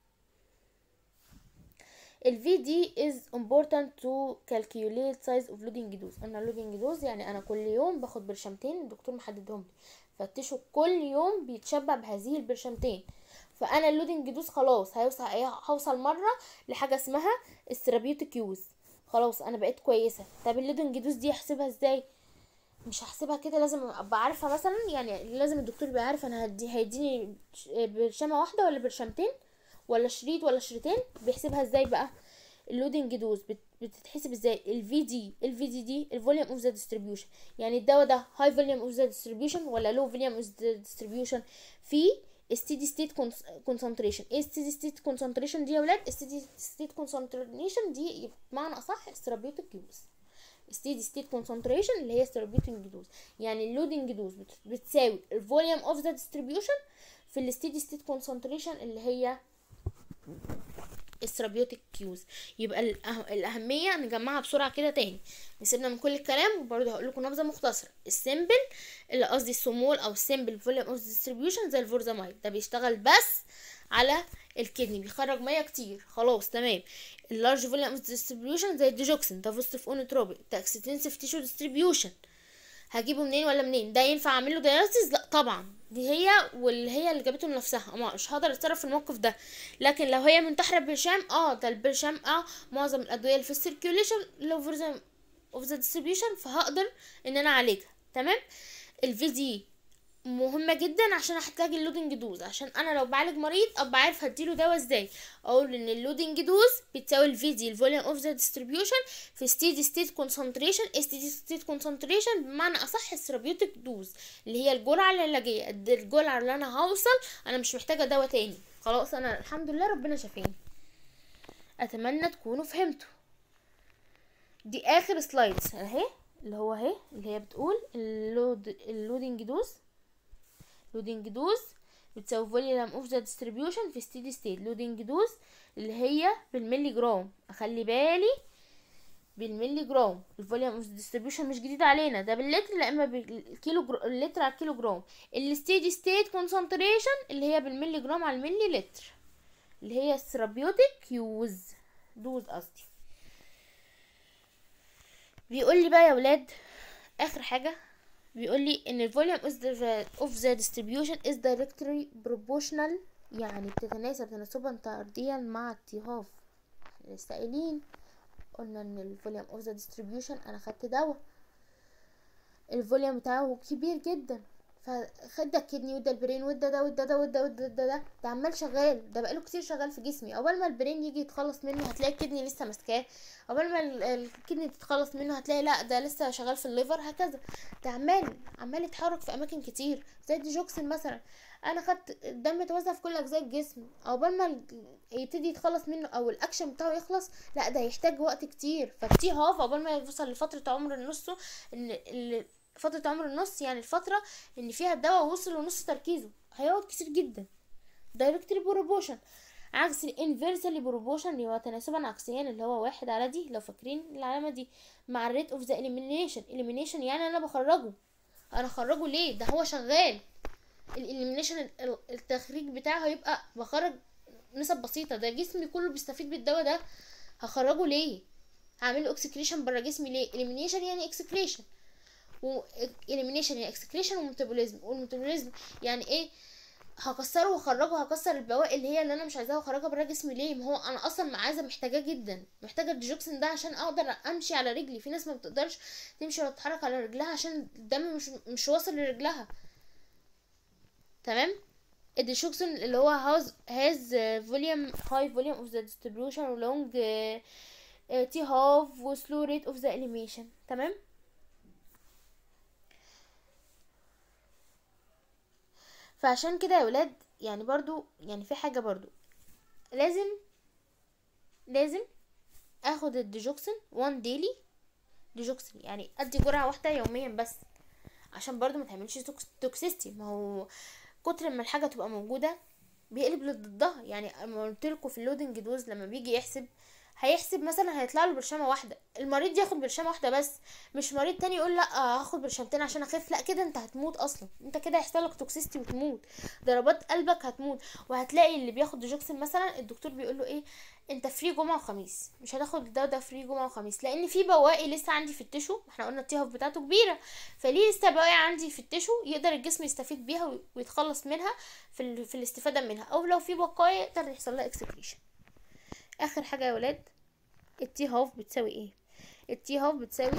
ال VD is important to calculate size of loading dose قلنا loading dose يعني انا كل يوم باخد برشامتين الدكتور محددهم لي فتشوا كل يوم بيتشبع بهذه البرشامتين فانا اللودنج دوز خلاص هيوصل هوصل مره لحاجه اسمها الثيرابيوتيك يوز خلاص انا بقيت كويسه طب اللودنج دوز دي احسبها ازاي مش هحسبها كده لازم ابقى عارفه مثلا يعني لازم الدكتور يبقى عارف انا هدي هيديني برشامه واحده ولا برشامتين ولا شريط ولا شريطين بيحسبها ازاي بقى اللودنج دوز بت- بتتحسب ازاي الفي دي الفي دي دي الفوليوم اوف ذا ديستريبيوشن يعني الدواء ده هاي فوليوم اوف ذا ديستريبيوشن ولا لو فوليوم اوف ذا ديستريبيوشن في steady state concentration ايه steady state concentration دي يا ولاد steady state concentration دي بمعنى اصح الثيرابيوتيك يوز steady state concentration اللي هي therapeutic دوز يعني اللودنج دوز بتساوي الفوليوم اوف ذا ديستريبيوشن في الستيدي ستيت كونسنتريشن اللي هي الثيرابيوتيك كيوز يبقى الأه- الاهميه نجمعها بسرعه كده تاني نسيبنا من كل الكلام وبرضه هقول لكم نبذه مختصره السيمبل اللي قصدي السمول او السيمبل فوليوم اوف ديستريبيوشن زي الفورزامايد ده بيشتغل بس على الكدني بيخرج ميه كتير خلاص تمام اللارج فوليوم اوف ديستريبيوشن زي الديجوكسين ده فوستيف اونوتروبيك ده اكستنسيف تيشو ديستريبيوشن هجيبه منين ولا منين ده ينفع اعمل له داياليسيس لا طبعا دي هي واللي هي اللي جابته لنفسها ما مش هقدر اتصرف في الموقف ده لكن لو هي منتحره برشام اه ده البرشام اه معظم الادويه اللي في السيركيوليشن لو فيرزن اوف ذا ديستريبيوشن فهقدر ان انا اعالجها تمام الفي دي مهمة جدا عشان احتاج اللودنج دوز عشان انا لو بعالج مريض ابقى عارف هديله دواء ازاي اقول ان اللودنج دوز بتساوي الفي دي الفوليوم اوف ذا ديستريبيوشن في ستيدي ستيت كونسنتريشن ستيدي ستيت كونسنتريشن بمعنى اصح الثيرابيوتيك دوز اللي هي الجرعة العلاجية قد الجرعة اللي انا هوصل انا مش محتاجة دواء تاني خلاص انا الحمد لله ربنا شافيني اتمنى تكونوا فهمتوا دي اخر سلايدز اهي اللي هو اهي اللي هي بتقول اللود اللودنج دوز لودنج دوز بتساوي فوليوم اوف ذا ديستريبيوشن في ستيدي ستيت لودنج دوز اللي هي بالملي جرام اخلي بالي بالملي جرام الفوليوم اوف ديستريبيوشن مش جديد علينا ده باللتر لا اما بالكيلو جر... اللتر على الكيلو جرام الستيدي ستيت كونسنتريشن اللي هي بالملي جرام على الملي لتر اللي هي الثيرابيوتيك يوز دوز قصدي بيقول لي بقى يا ولاد اخر حاجه بيقول لي ان الفوليوم اوف ذا distribution is directly proportional يعني بتتناسب تناسبا طرديا مع الطياف احنا لسه قايلين قلنا ان الفوليوم اوف ذا distribution انا خدت دواء الفوليوم بتاعه كبير جدا فخد ده الكدني وده البرين وده ده وده ده وده وده ده ده ده عمال شغال ده بقاله كتير شغال في جسمي اول ما البرين يجي يتخلص منه هتلاقي الكدني لسه ماسكاه اول ما ال- الكدني تتخلص منه هتلاقي لا ده لسه شغال في الليفر هكذا ده عمال عمال يتحرك في اماكن كتير زي الديجوكسين مثلا انا خدت الدم اتوزع في كل اجزاء الجسم عقبال ما ال- يبتدي يتخلص منه او الاكشن بتاعه يخلص لا ده يحتاج وقت كتير فالتي هاف عقبال ما يوصل لفتره عمر نصه ان ال- فتره عمر النص يعني الفتره ان فيها الدواء وصل لنص تركيزه هيقعد كتير جدا دايركتلي بروبوشن عكس الانفيرسلي بروبوشن اللي هو تناسبا عكسيا اللي هو واحد على دي لو فاكرين العلامه دي مع الريت اوف ذا اليمينيشن اليمينيشن يعني انا بخرجه انا اخرجه ليه ده هو شغال الاليمينيشن التخريج بتاعه هيبقى بخرج نسب بسيطه ده جسمي كله بيستفيد بالدواء ده هخرجه ليه هعمل له اكسكريشن بره جسمي ليه اليمينيشن يعني اكسكريشن و elimination يعني اكسكريشن وميتابوليزم والميتابوليزم يعني ايه هكسره واخرجه هكسر البواقي اللي هي اللي انا مش عايزاها واخرجها بره جسمي ليه ما هو انا اصلا عايزه محتاجاه جدا محتاجه الديجوكسين ده عشان اقدر امشي على رجلي في ناس ما بتقدرش تمشي ولا تتحرك على رجلها عشان الدم مش مش واصل لرجلها تمام الديجوكسين اللي هو هاز هاز فوليوم هاي فوليوم اوف ذا ديستريبيوشن ولونج تي هاف وسلو ريت اوف ذا اليميشن تمام فعشان كده يا ولاد يعني برضو يعني في حاجة برضو لازم لازم اخد الديجوكسين وان ديلي ديجوكسين يعني ادي جرعة واحدة يوميا بس عشان برضو ما تعملش توكسيستي ما هو كتر ما الحاجة تبقى موجودة بيقلب لضدها يعني اما قلت لكم في اللودنج دوز لما بيجي يحسب هيحسب مثلا هيطلع له برشامه واحده المريض ياخد برشامه واحده بس مش مريض تاني يقول لا هاخد برشامتين عشان اخف لا كده انت هتموت اصلا انت كده هيحصل لك توكسيستي وتموت ضربات قلبك هتموت وهتلاقي اللي بياخد ديجوكسين مثلا الدكتور بيقول له ايه انت فري جمعه وخميس مش هتاخد الدواء ده فري جمعه وخميس لان في بواقي لسه عندي في التشو احنا قلنا التيهف بتاعته كبيره فليه لسه بواقي عندي في التشو يقدر الجسم يستفيد بيها ويتخلص منها في, ال... في الاستفاده منها او لو في بقايا يقدر يحصل لها اكسكريشن اخر حاجه يا ولاد التي هاف بتساوي ايه التي هاف بتساوي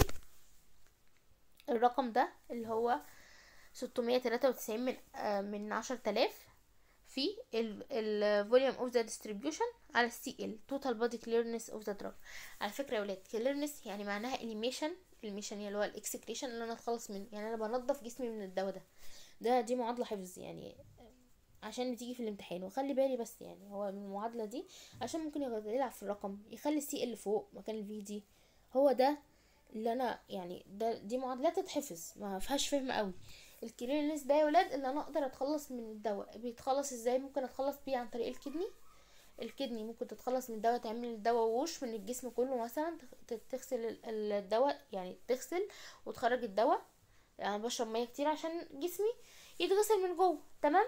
الرقم ده اللي هو ستمية تلاتة وتسعين من آه من عشر تلاف في ال volume of the distribution على السي ال total body clearness of the drug على فكرة يا ولاد clearness يعني معناها elimination elimination اللي هو الاكسكريشن اللي انا اتخلص منه يعني انا بنضف جسمي من الدواء ده ده دي معادلة حفظ يعني عشان بتيجي في الامتحان وخلي بالي بس يعني هو من المعادله دي عشان ممكن يلعب في الرقم يخلي السي ال فوق مكان الفي دي هو ده اللي انا يعني ده دي معادلات تتحفظ ما فيهاش فهم قوي الكليرنس ده يا ولاد اللي انا اقدر اتخلص من الدواء بيتخلص ازاي ممكن اتخلص بيه عن طريق الكدني الكدني ممكن تتخلص من الدواء تعمل الدواء ووش من الجسم كله مثلا تغسل الدواء يعني تغسل وتخرج الدواء يعني بشرب ميه كتير عشان جسمي يتغسل من جوه تمام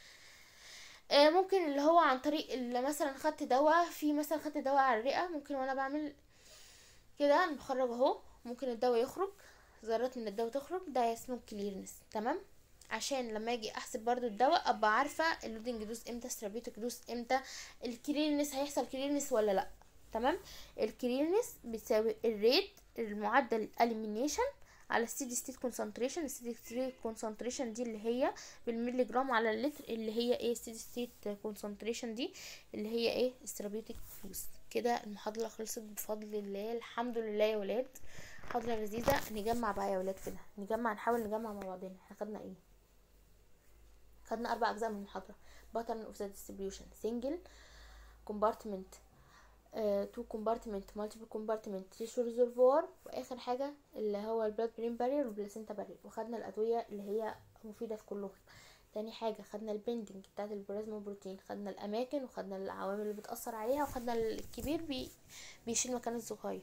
آه ممكن اللي هو عن طريق اللي مثلا خدت دواء في مثلا خدت دواء على الرئه ممكن وانا بعمل كده انا بخرج اهو ممكن الدواء يخرج ذرات من الدواء تخرج ده اسمه كليرنس تمام عشان لما اجي احسب برضو الدواء ابقى عارفه اللودنج دوز امتى الثيرابيوتيك دوز امتى الكليرنس هيحصل كليرنس ولا لا تمام الكليرنس بتساوي الريت المعدل الاليمينيشن على الستيدي ستيت كونسنتريشن الستيدي ستيت كونسنتريشن دي اللي هي بالملي جرام على اللتر اللي هي ايه ستيدي ستيت كونسنتريشن دي اللي هي ايه الثيرابيوتيك دوز كده المحاضره خلصت بفضل الله الحمد لله يا ولاد محاضره لذيذه نجمع بقى يا ولاد كده نجمع نحاول نجمع مع بعضنا احنا خدنا ايه خدنا اربع اجزاء من المحاضره باترن اوف ذا ديستريبيوشن سنجل كومبارتمنت تو كومبارتمنت مالتيبل كومبارتمنت تيشو ريزرفوار واخر حاجه اللي هو البلاد برين بارير والبلاسينتا بارير وخدنا الادويه اللي هي مفيده في كلهم تاني حاجة خدنا البندنج بتاعت البلازما بروتين خدنا الأماكن وخدنا العوامل اللي بتأثر عليها وخدنا الكبير بي بيشيل مكان الصغير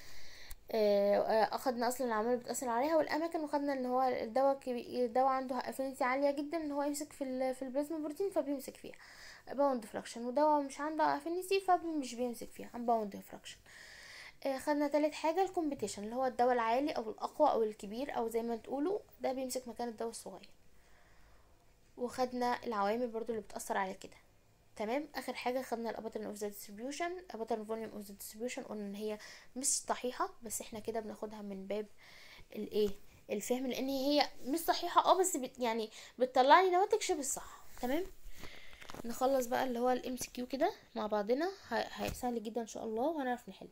اخدنا اصلا العوامل اللي بتأثر عليها والاماكن وخدنا ان هو الدواء الدواء عنده افينيتي عالية جدا ان هو يمسك في في البلازما بروتين فبيمسك فيها باوند فراكشن ودواء مش عنده افينيتي فمش بيمسك فيها باوند فراكشن خدنا تالت حاجة الكومبيتيشن اللي هو الدواء العالي او الاقوى او الكبير او زي ما تقولوا ده بيمسك مكان الدواء الصغير وخدنا العوامل برضو اللي بتأثر على كده تمام اخر حاجه خدنا الاباترن اوف ذا ديستريبيوشن الاباترن فوليوم اوف ذا ديستريبيوشن قلنا ان هي مش صحيحه بس احنا كده بناخدها من باب الايه الفهم لان هي مش صحيحه اه بس بت يعني بتطلع لي نواتج شبه صح تمام نخلص بقى اللي هو الام سي كيو كده مع بعضنا هيسهل جدا ان شاء الله وهنعرف نحل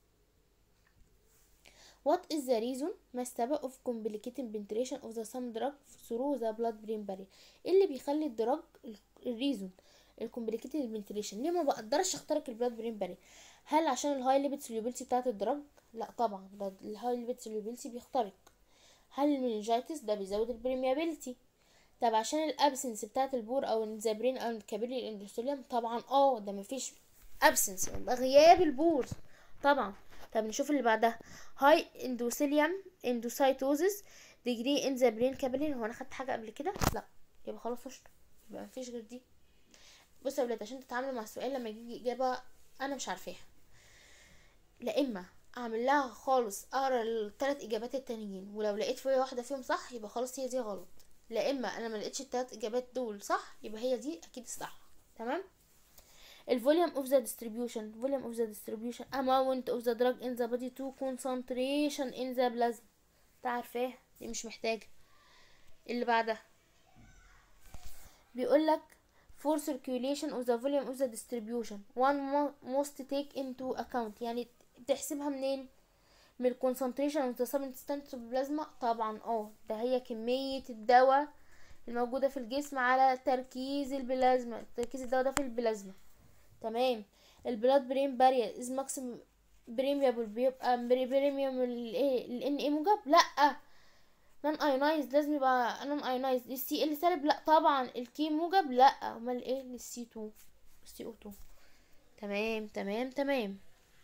What is the reason ما السبب of complicating penetration of the some drug through the blood brain barrier ايه اللي بيخلي الدراج الريزون الكومبليكيتد بنتريشن ليه ما بقدرش اخترق البلاد برين بارير هل عشان الهاي ليبيد سوليوبيلتي بتاعه الدراج لا طبعا ده الهاي ليبيد سوليوبيلتي بيخترق هل المنجيتس ده بيزود البريميابيلتي طب عشان الابسنس بتاعت البور او الزابرين او الكابيلي الاندوثيليوم طبعا اه ده مفيش ابسنس ده غياب البور طبعا طب نشوف اللي بعدها هاي اندوثيليوم اندوسايتوزس ديجري ان ذا برين كابيلي هو انا خدت حاجه قبل كده لا يبقى خلاص قشطه يبقى مفيش غير دي بصوا يا ولاد عشان تتعاملوا مع السؤال لما يجي اجابه انا مش عارفاها لا اما اعمل لها خالص اقرا الثلاث اجابات التانيين ولو لقيت فيها واحده فيهم صح يبقى خلاص هي دي غلط لا اما انا ما لقيتش الثلاث اجابات دول صح يبقى هي دي اكيد الصح تمام الفوليوم اوف ذا distribution volume of the distribution amount of the drug in the body to concentration in the plasma انت عارفاه دي مش محتاجه اللي بعدها بيقول لك for circulation of the volume of the distribution one mo- must take into account يعني تحسبها منين من ال concentration of the substance في البلازما طبعا اه ده هي كمية الدواء الموجودة في الجسم على تركيز البلازما تركيز الدواء ده في البلازما تمام البلاد برين بارير از ماكسيم بريميابل بيبقى بريميوم الايه الان ايه موجب لا نون ايونايز لازم يبقى نون ايونايز السي ال سالب لا طبعا الكي موجب لا امال ايه للسي 2 السي او 2 تمام تمام تمام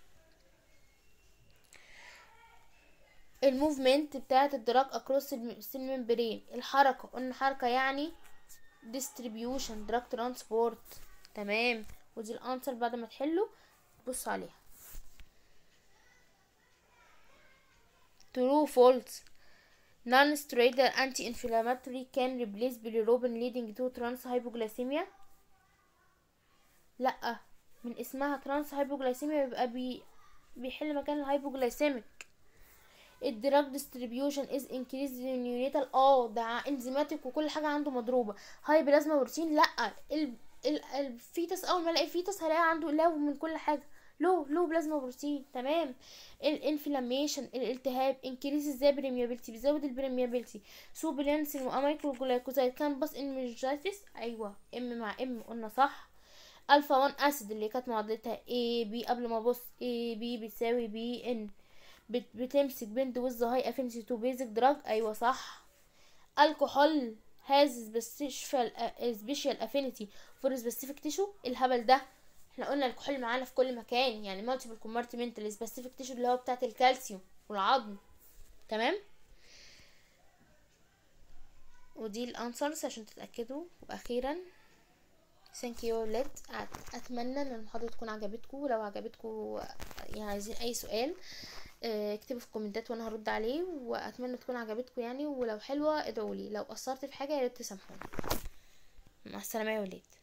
الموفمنت بتاعت الدراج اكروس السيل ممبرين الحركه قلنا حركه يعني ديستريبيوشن دراج ترانسبورت تمام ودي الانسر بعد ما تحله بص عليها true false non-steroidal anti-inflammatory can replace bilirubin leading to trans hypoglycemia لا من اسمها ترانس هايبوجلايسيميا بيبقى بي بيحل مكان الهايبوجلايسيميك الدراج ديستريبيوشن از انكريز نيونيتال اه ده انزيماتيك وكل حاجه عنده مضروبه هاي بلازما بروتين لا ال... ال... الفيتس اول ما الاقي فيتس هلاقي عنده لو من كل حاجه لو لو بلازما بروتين تمام الانفلاميشن الالتهاب انكريز ازاي بريميابيلتي بيزود البريميابيلتي سوبلانسين واميكرو جلايكوزايد كان بس انميجايتس ايوه ام مع ام قلنا صح الفا 1 اسيد اللي كانت معادلتها اي بي قبل ما ابص اي بي بتساوي بي ان بت بتمسك بنت وز هاي افينيتي تو بيزك دراج ايوه صح الكحول هاز سبيشال سبيشال افينيتي فور سبيسيفيك تيشو الهبل ده احنا قلنا الكحول معانا في كل مكان يعني مالتيبل كومبارتمنتال سبيسيفيك تيشو اللي هو بتاعت الكالسيوم والعظم تمام ودي الانسرز عشان تتاكدوا واخيرا ثانك يو ولاد اتمنى ان المحاضره تكون عجبتكم ولو عجبتكم يعني عايزين اي سؤال اه، اكتبوا في الكومنتات وانا هرد عليه واتمنى تكون عجبتكم يعني ولو حلوه ادعوا لي لو قصرت في حاجه يا ريت تسامحوني مع السلامه يا ولاد